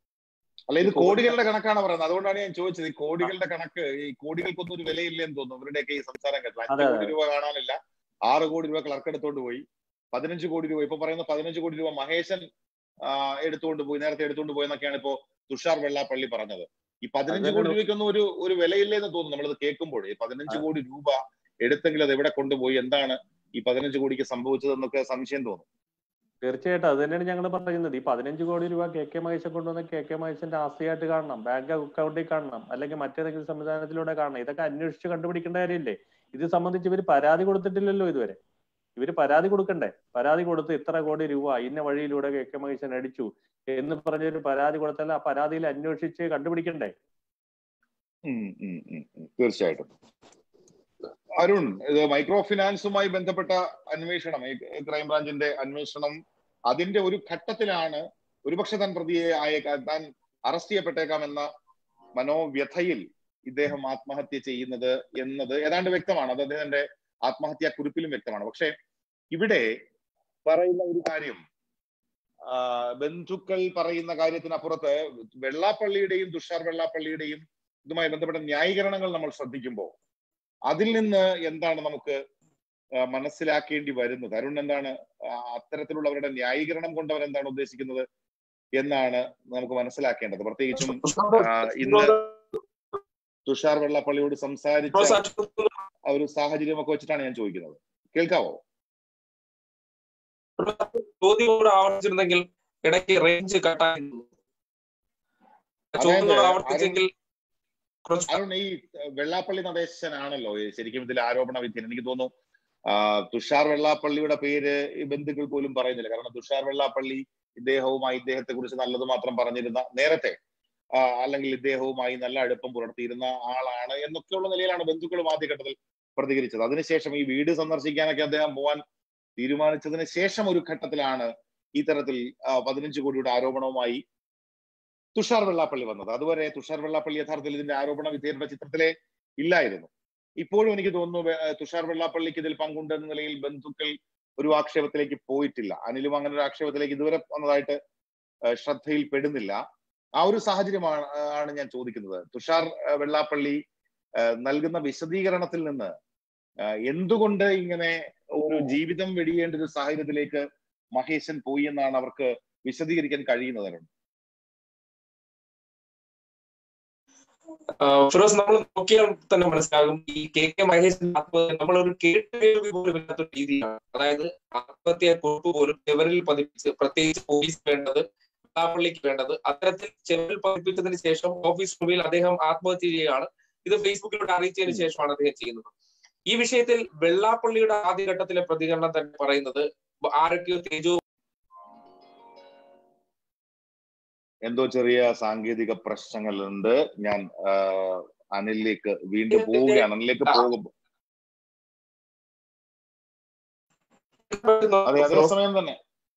അല്ല ഇത് ഈ കോടി- കോടികളുടെ കണക്കാണ് പറയുന്നത് അതുകൊണ്ടാണ് ഞാൻ ചോദിച്ചത് ഈ കോടികളുടെ കണക്ക് ഈ കോടികൾക്കൊന്നും ഒരു വിലയില്ലെന്ന് തോന്നുന്നു ഇവരുടെയൊക്കെ ഈ സംസാരം കേട്ടത് അഞ്ച് അതെ, കോടി രൂപ കാണാനില്ല ആറ് കോടി രൂപ ക്ലർക്ക് എടുത്തോണ്ട് പോയി പതിനഞ്ച് കോടി രൂപ ഇപ്പൊ പറയുന്ന പതിനഞ്ച് കോടി രൂപ മഹേശൻ ആ, എടുത്തുകൊണ്ട് പോയി നേരത്തെ എടുത്തുകൊണ്ട് പോയെന്നൊക്കെയാണ് ഇപ്പോ തുഷാർ വെള്ളാപ്പള്ളി പറഞ്ഞത് ഈ പതിനഞ്ച് അതെ, കോടി അതെ. രൂപയ്ക്കൊന്നും ഒരു ഒരു വിലയില്ലെന്ന് തോന്നുന്നു നമ്മളത് കേൾക്കുമ്പോൾ ഈ പതിനഞ്ച് ആ. കോടി രൂപ എടുത്തെങ്കിൽ അത് എവിടെ കൊണ്ടുപോയി എന്താണ് ഈ പതിനഞ്ച് കോടിക്ക് സംഭവിച്ചതെന്നൊക്കെ സംശയം തോന്നും തീർച്ചയായിട്ടും അത് തന്നെയാണ് ഞങ്ങൾ പറയുന്നത് ഈ പതിനഞ്ച് കോടി രൂപ കെ കെ മഹേശൻ കൊണ്ടുവന്ന കെ കെ മഹേശന്റെ ആസ്തിയായിട്ട് കാണണം ബാങ്ക് അക്കൗണ്ടിൽ കാണണം അല്ലെങ്കിൽ മറ്റേതെങ്കിലും സംവിധാനത്തിലൂടെ കാണണം ഇതൊക്കെ അന്വേഷിച്ച് കണ്ടുപിടിക്കേണ്ട കാര്യമില്ലേ ഇത് സംബന്ധിച്ച് ഇവർ പരാതി കൊടുത്തിട്ടില്ലല്ലോ ഇതുവരെ ഇവര് പരാതി കൊടുക്കണ്ടേ പരാതി കൊടുത്ത് ഇത്ര കോടി രൂപ ഇന്ന വഴിയിലൂടെ കെ കെ മഹേശൻ അടിച്ചു എന്ന് പറഞ്ഞൊരു പരാതി കൊടുത്താൽ ആ പരാതിയിൽ അന്വേഷിച്ച് കണ്ടുപിടിക്കണ്ടേ ഉം, ഉം, ഉം, ഉം. തീർച്ചയായിട്ടും അരുൺ ഇത് മൈക്രോ ഫിനാൻസുമായി ബന്ധപ്പെട്ട അന്വേഷണം ഈ ക്രൈംബ്രാഞ്ചിന്റെ അന്വേഷണം അതിന്റെ ഒരു ഘട്ടത്തിലാണ് ഒരുപക്ഷെ താൻ പ്രതിയെ ആയേക്കാ താൻ അറസ്റ്റ് ചെയ്യപ്പെട്ടേക്കാം എന്ന മനോവ്യഥയിൽ ഇദ്ദേഹം ആത്മഹത്യ ചെയ്യുന്നത് എന്നത് ഏതാണ്ട് വ്യക്തമാണ് അത് അദ്ദേഹത്തിന്റെ ആത്മഹത്യാ കുറിപ്പിലും വ്യക്തമാണ് പക്ഷെ ഇവിടെ പറയുന്ന ഒരു കാര്യം ആ, ബന്ധുക്കൾ പറയുന്ന കാര്യത്തിനപ്പുറത്ത് വെള്ളാപ്പള്ളിയുടെയും തുഷാർ വെള്ളാപ്പള്ളിയുടെയും ഇതുമായി ബന്ധപ്പെട്ട ന്യായീകരണങ്ങൾ നമ്മൾ ശ്രദ്ധിക്കുമ്പോൾ അതിൽ നിന്ന് എന്താണ് നമുക്ക് ആ, മനസ്സിലാക്കേണ്ടി വരുന്നത് അരുൺ എന്താണ് ആ, അത്തരത്തിലുള്ളവരുടെ ന്യായീകരണം കൊണ്ട് അവർ എന്താണ് ഉദ്ദേശിക്കുന്നത് എന്നാണ് നമുക്ക് മനസ്സിലാക്കേണ്ടത് പ്രത്യേകിച്ചും ആ, ഇന്ന് തുഷാർ വെള്ളാപ്പള്ളിയോട് സംസാരിച്ച ആ ഒരു സാഹചര്യമൊക്കെ വെച്ചിട്ടാണ് ഞാൻ ചോദിക്കുന്നത് കേൾക്കാവോ ചോദ്യം കൂടെ ആവർത്തിച്ചിരുന്നെങ്കിൽ ഇടയ്ക്ക് റേഞ്ച് കട്ടായി ചോദ്യം അതായത് കൂടെ ആവർത്തിച്ചെങ്കിൽ കുറച്ച് അരുൺ ഈ വെള്ളാപ്പള്ളി നടേശനാണല്ലോ ഈ ശരിക്കും ഇതിൽ ആരോപണ വിധേയൻ എനിക്ക് തോന്നുന്നു ആ, തുഷാർ വെള്ളാപ്പള്ളിയുടെ പേര് ഈ ബന്ധുക്കൾ പോലും പറയുന്നില്ല കാരണം തുഷാർ വെള്ളാപ്പള്ളി ഇദ്ദേഹവുമായി ഇദ്ദേഹത്തെ കുറിച്ച് നല്ലത് മാത്രം പറഞ്ഞിരുന്ന നേരത്തെ ആ, അല്ലെങ്കിൽ ഇദ്ദേഹവുമായി നല്ല അടുപ്പം പുലർത്തിയിരുന്ന ആളാണ് എന്നൊക്കെയുള്ള നിലയിലാണ് ബന്ധുക്കളും ആദ്യഘട്ടത്തിൽ പ്രതികരിച്ചത് അതിനുശേഷം ഈ വീട് സന്ദർശിക്കാനൊക്കെ അദ്ദേഹം പോവാൻ തീരുമാനിച്ചതിന് ശേഷം ഒരു ഘട്ടത്തിലാണ് ഈ തരത്തിൽ ആ, പതിനഞ്ച് കോടിയുടെ ആരോപണവുമായി തുഷാർ വെള്ളാപ്പള്ളി വന്നത് അതുവരെ തുഷാർ വെള്ളാപ്പള്ളി യഥാർത്ഥത്തിൽ ഇതിന്റെ ആരോപണ വിധേയരുടെ ചിത്രത്തിലെ ഇല്ലായിരുന്നു ഇപ്പോഴും എനിക്ക് തോന്നുന്നു വെ- ഏഹ് തുഷാർ വെള്ളാപ്പള്ളിക്ക് ഇതിൽ പങ്കുണ്ടെന്ന നിലയിൽ ബന്ധുക്കൾ ഒരു ആക്ഷേപത്തിലേക്ക് പോയിട്ടില്ല അനിലും അങ്ങനെ ഒരു ആക്ഷേപത്തിലേക്ക് ഇതുവരെ വന്നതായിട്ട് ഏഹ് ശ്രദ്ധയിൽ പെടുന്നില്ല ആ ഒരു സാഹചര്യമാണ് ഏഹ് ആണ് ഞാൻ ചോദിക്കുന്നത് തുഷാർ ഏഹ് വെള്ളാപ്പള്ളി ഏഹ് നൽകുന്ന വിശദീകരണത്തിൽ നിന്ന് ഏഹ് എന്തുകൊണ്ട് ഇങ്ങനെ ഒരു ജീവിതം വെടിയേണ്ട ഒരു സാഹചര്യത്തിലേക്ക് മഹേശൻ പോയി എന്നാണ് അവർക്ക് വിശദീകരിക്കാൻ കഴിയുന്നത് അരുൺ? ആ, ഫിറോസ് നമ്മൾ നോക്കിയാൽ തന്നെ മനസ്സിലാകും ഈ കെ കെ മഹേഷിന്റെ ആത്മഹത്യ നമ്മളൊരു കേട്ടുകേൾവി പോലും ഇല്ലാത്ത രീതിയാണ് അതായത് ആത്മഹത്യ കുറിപ്പ് പോലും ചെവരിൽ പതിപ്പിച്ച് പ്രത്യേകിച്ച് പോലീസ് വേണ്ടത് വെള്ളാപ്പള്ളിക്ക് വേണ്ടത് അത്തരത്തിൽ ചെവരിൽ പതിപ്പിച്ചതിന് ശേഷം ഓഫീസ് മുറിയിൽ അദ്ദേഹം ആത്മഹത്യ ചെയ്യുകയാണ് ഇത് ഫേസ്ബുക്കിലൂടെ അറിയിച്ചതിന് ശേഷമാണ് അദ്ദേഹം ചെയ്യുന്നത് ഈ വിഷയത്തിൽ വെള്ളാപ്പള്ളിയുടെ ആദ്യഘട്ടത്തിലെ പ്രതികരണം തന്നെ പറയുന്നത് ആരൊക്കെയോ തേജോ എന്തോ ചെറിയ സാങ്കേതിക പ്രശ്നങ്ങളുണ്ട് ഞാൻ ആ, അനിലിലേക്ക് വീണ്ടും പോവുകയാണ് അനിലേക്ക് പോകും അതെ അതേസമയം തന്നെ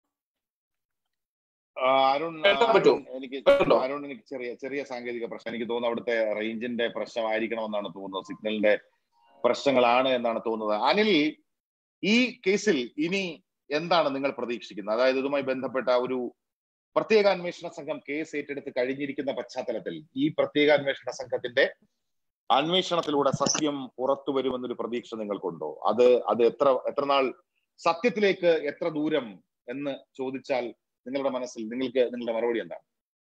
ആ, അരുൺ ആ, കേൾക്കാൻ പറ്റുമോ? അരുൺ, എനിക്ക് കേൾക്കുന്നുണ്ടോ? അരുൺ എനിക്ക് ചെറിയ ചെറിയ സാങ്കേതിക പ്രശ്നം എനിക്ക് തോന്നുന്നു അവിടുത്തെ റേഞ്ചിന്റെ പ്രശ്നമായിരിക്കണമെന്നാണ് തോന്നുന്നത് സിഗ്നലിന്റെ പ്രശ്നങ്ങളാണ് എന്നാണ് തോന്നുന്നത് അനിൽ ഈ കേസിൽ ഇനി എന്താണ് നിങ്ങൾ പ്രതീക്ഷിക്കുന്നത് അതായത് ഇതുമായി ബന്ധപ്പെട്ട ഒരു പ്രത്യേക അന്വേഷണ സംഘം കേസ് ഏറ്റെടുത്ത് കഴിഞ്ഞിരിക്കുന്ന പശ്ചാത്തലത്തിൽ ഈ പ്രത്യേക അന്വേഷണ സംഘത്തിന്റെ അന്വേഷണത്തിലൂടെ സത്യം പുറത്തു വരുമെന്നൊരു പ്രതീക്ഷ നിങ്ങൾക്കുണ്ടോ അത് അത് എത്ര എത്ര നാൾ സത്യത്തിലേക്ക് എത്ര ദൂരം എന്ന് ചോദിച്ചാൽ നിങ്ങളുടെ മനസ്സിൽ നിങ്ങൾക്ക് നിങ്ങളുടെ മറുപടി എന്താണ്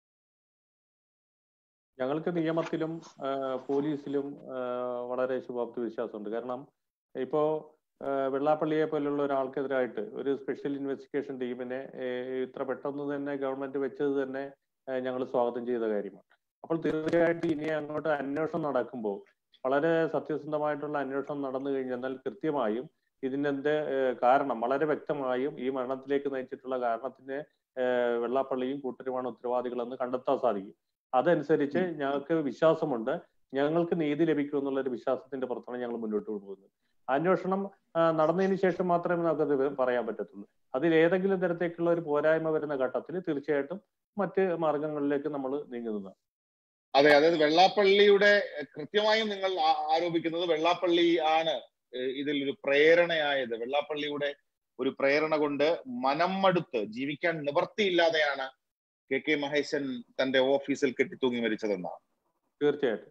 ഞങ്ങൾക്ക് നിയമത്തിലും ആ, പോലീസിലും ആ, വളരെ ശുഭാപ്തി വിശ്വാസമുണ്ട് കാരണം ഇപ്പോ ആ, വെള്ളാപ്പള്ളിയെ പോലുള്ള ഒരാൾക്കെതിരായിട്ട് ഒരു സ്പെഷ്യൽ ഇൻവെസ്റ്റിഗേഷൻ ടീമിനെ ഏ, ഇത്ര പെട്ടെന്ന് തന്നെ ഗവൺമെന്റ് വെച്ചത് തന്നെ ഞങ്ങൾ സ്വാഗതം ചെയ്ത കാര്യമാണ് അപ്പോൾ തീർച്ചയായിട്ടും ഇനി അങ്ങോട്ട് അന്വേഷണം നടക്കുമ്പോൾ വളരെ സത്യസന്ധമായിട്ടുള്ള അന്വേഷണം നടന്നു കഴിഞ്ഞാൽ കൃത്യമായും ഇതിനെന്ത് കാരണം വളരെ വ്യക്തമായും ഈ മരണത്തിലേക്ക് നയിച്ചിട്ടുള്ള കാരണത്തിന് ഏഹ് വെള്ളാപ്പള്ളിയും കൂട്ടരുമാണ് ഉത്തരവാദികളെന്ന് കണ്ടെത്താൻ സാധിക്കും അതനുസരിച്ച് ഞങ്ങൾക്ക് വിശ്വാസമുണ്ട് ഞങ്ങൾക്ക് നീതി ലഭിക്കും എന്നുള്ള ഒരു വിശ്വാസത്തിന്റെ പുറത്താണ് ഞങ്ങൾ മുന്നോട്ട് പോകുന്നത് അന്വേഷണം ആ, നടന്നതിന് ശേഷം മാത്രമേ നമുക്കത് പറയാൻ പറ്റത്തുള്ളൂ അതിൽ ഏതെങ്കിലും തരത്തേക്കുള്ള ഒരു പോരായ്മ വരുന്ന ഘട്ടത്തിൽ തീർച്ചയായിട്ടും മറ്റ് മാർഗങ്ങളിലേക്ക് നമ്മൾ നീങ്ങുന്നതാണ് അതെ അതായത് വെള്ളാപ്പള്ളിയുടെ എഹ്, കൃത്യമായും നിങ്ങൾ ആ- ആരോപിക്കുന്നത് വെള്ളാപ്പള്ളി ആണ് എഹ്, ഇതിൽ ഒരു പ്രേരണയായത് വെള്ളാപ്പള്ളിയുടെ ഒരു പ്രേരണ കൊണ്ട് മനം മടുത്ത് ജീവിക്കാൻ നിവർത്തിയില്ലാതെയാണ് കെ കെ മഹേശൻ തന്റെ ഓഫീസിൽ കെട്ടിത്തൂങ്ങി മരിച്ചതെന്നാണ് തീർച്ചയായിട്ടും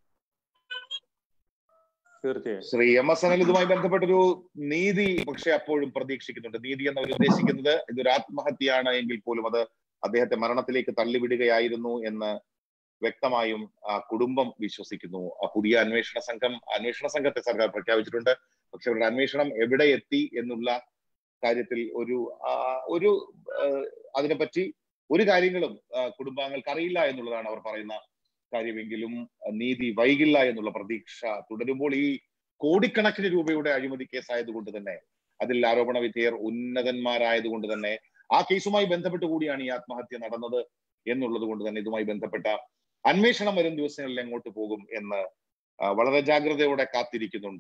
തീർച്ചയായും ശ്രീ എം എസ് അനിൽ ഇതുമായി ബന്ധപ്പെട്ടൊരു നീതി പക്ഷെ അപ്പോഴും പ്രതീക്ഷിക്കുന്നുണ്ട് നീതി എന്നവർ ഉദ്ദേശിക്കുന്നത് ഇതൊരു ആത്മഹത്യയാണ് എങ്കിൽ പോലും അത് അദ്ദേഹത്തെ മരണത്തിലേക്ക് തള്ളിവിടുകയായിരുന്നു എന്ന് വ്യക്തമായും ആ കുടുംബം വിശ്വസിക്കുന്നു ആ പുതിയ അന്വേഷണ സംഘം അന്വേഷണ സംഘത്തെ സർക്കാർ പ്രഖ്യാപിച്ചിട്ടുണ്ട് പക്ഷെ അവരുടെ അന്വേഷണം എവിടെ എത്തി എന്നുള്ള കാര്യത്തിൽ ഒരു ആ, ഒരു ആ, അതിനെപ്പറ്റി ഒരു കാര്യങ്ങളും ആ, കുടുംബാംഗങ്ങൾക്ക് അറിയില്ല എന്നുള്ളതാണ് അവർ പറയുന്ന കാര്യമെങ്കിലും നീതി വൈകില്ല എന്നുള്ള പ്രതീക്ഷ തുടരുമ്പോൾ ഈ കോടിക്കണക്കിന് രൂപയുടെ അഴിമതി കേസായതുകൊണ്ട് തന്നെ അതിൽ ആരോപണ വിധേയർ ഉന്നതന്മാരായതുകൊണ്ട് തന്നെ ആ കേസുമായി ബന്ധപ്പെട്ട് കൂടിയാണ് ഈ ആത്മഹത്യ നടന്നത് എന്നുള്ളത് കൊണ്ട് തന്നെ ഇതുമായി ബന്ധപ്പെട്ട അന്വേഷണം വരും ദിവസങ്ങളിൽ എങ്ങോട്ട് പോകും എന്ന് ആ, വളരെ ജാഗ്രതയോടെ കാത്തിരിക്കുന്നുണ്ട്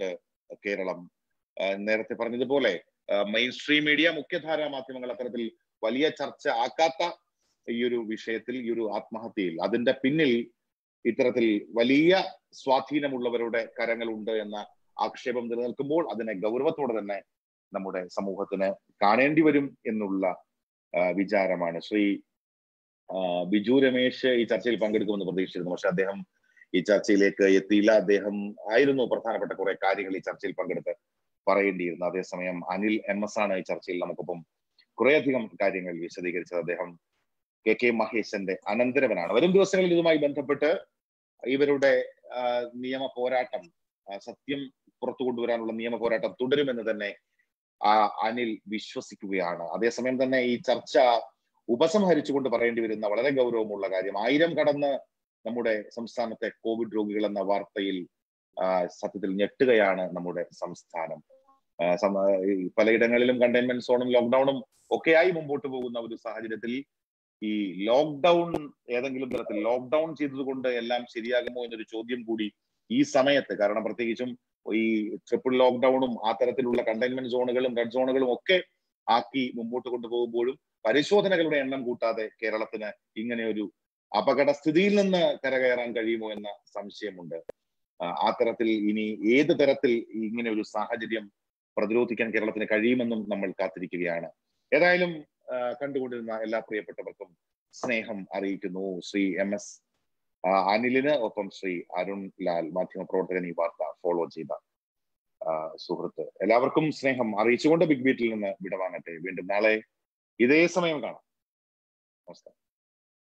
കേരളം ആ, നേരത്തെ പറഞ്ഞതുപോലെ മെയിൻ സ്ട്രീം മീഡിയ മുഖ്യധാരാ മാധ്യമങ്ങൾ അത്തരത്തിൽ വലിയ ചർച്ച ആക്കാത്ത ഈ ഒരു വിഷയത്തിൽ ഈ ഒരു ആത്മഹത്യയിൽ അതിന്റെ പിന്നിൽ ഇത്തരത്തിൽ വലിയ സ്വാധീനമുള്ളവരുടെ കരങ്ങളുണ്ട് എന്ന ആക്ഷേപം നിലനിൽക്കുമ്പോൾ അതിനെ ഗൗരവത്തോടെ തന്നെ നമ്മുടെ സമൂഹത്തിന് കാണേണ്ടി വരും എന്നുള്ള ആ, വിചാരമാണ് ശ്രീ ആ, ബിജു രമേശ് ഈ ചർച്ചയിൽ പങ്കെടുക്കുമെന്ന് പ്രതീക്ഷിച്ചിരുന്നു പക്ഷെ അദ്ദേഹം ഈ ചർച്ചയിലേക്ക് എത്തിയില്ല അദ്ദേഹം ആയിരുന്നു പ്രധാനപ്പെട്ട കുറെ കാര്യങ്ങൾ ഈ ചർച്ചയിൽ പങ്കെടുത്ത് പറയേണ്ടിയിരുന്നത് അതേസമയം അനിൽ എം എസ് ആണ് ഈ ചർച്ചയിൽ നമുക്കൊപ്പം കുറേയധികം കാര്യങ്ങൾ വിശദീകരിച്ചത് അദ്ദേഹം കെ കെ മഹേശന്റെ അനന്തരവനാണ് വരും ദിവസങ്ങളിൽ ഇതുമായി ബന്ധപ്പെട്ട് ഇവരുടെ ആ, നിയമ പോരാട്ടം ആ, സത്യം പുറത്തു കൊണ്ടുവരാനുള്ള നിയമ പോരാട്ടം തുടരുമെന്ന് തന്നെ ആ അനിൽ വിശ്വസിക്കുകയാണ് അതേസമയം തന്നെ ഈ ചർച്ച ഉപസംഹരിച്ചുകൊണ്ട് പറയേണ്ടി വരുന്ന വളരെ ഗൗരവമുള്ള കാര്യം ആയിരം കടന്ന് നമ്മുടെ സംസ്ഥാനത്തെ കോവിഡ് രോഗികൾ എന്ന വാർത്തയിൽ ആ, സത്യത്തിൽ ഞെട്ടുകയാണ് നമ്മുടെ സംസ്ഥാനം ആ, സമ- ഈ പലയിടങ്ങളിലും കണ്ടെയ്ൻമെന്റ് സോണും ലോക്ക്ഡൌണും ഒക്കെയായി മുമ്പോട്ട് പോകുന്ന ഒരു സാഹചര്യത്തിൽ ഈ ലോക്ക്ഡൌൺ ഏതെങ്കിലും തരത്തിൽ ലോക്ക്ഡൌൺ ചെയ്തതുകൊണ്ട് എല്ലാം ശരിയാകുമോ എന്നൊരു ചോദ്യം കൂടി ഈ സമയത്ത് കാരണം പ്രത്യേകിച്ചും ഈ ട്രിപ്പിൾ ലോക്ക്ഡൌണും ആ തരത്തിലുള്ള കണ്ടെയ്ൻമെന്റ് സോണുകളും റെഡ് സോണുകളും ഒക്കെ ആക്കി മുമ്പോട്ട് കൊണ്ടുപോകുമ്പോഴും പരിശോധനകളുടെ എണ്ണം കൂട്ടാതെ കേരളത്തിന് ഇങ്ങനെ ഒരു അപകട സ്ഥിതിയിൽ നിന്ന് കരകയറാൻ കഴിയുമോ എന്ന സംശയമുണ്ട് ആ, ആ തരത്തിൽ ഇനി ഏത് തരത്തിൽ ഇങ്ങനെ ഒരു സാഹചര്യം പ്രതിരോധിക്കാൻ കേരളത്തിന് കഴിയുമെന്നും നമ്മൾ കാത്തിരിക്കുകയാണ് ഏതായാലും ആ, കണ്ടുകൊണ്ടിരുന്ന എല്ലാ പ്രിയപ്പെട്ടവർക്കും സ്നേഹം അറിയിക്കുന്നു ശ്രീ എം എസ് അനിലിന് ഒപ്പം ശ്രീ അരുൺ ലാൽ മാധ്യമപ്രവർത്തകൻ ഈ വാർത്ത ഫോളോ ചെയ്ത ആ, സുഹൃത്ത് എല്ലാവർക്കും സ്നേഹം അറിയിച്ചുകൊണ്ട് ബിഗ് ബീറ്റിൽ നിന്ന് വിടവാങ്ങട്ടെ വീണ്ടും നാളെ ഇതേ സമയം കാണാം നമസ്കാരം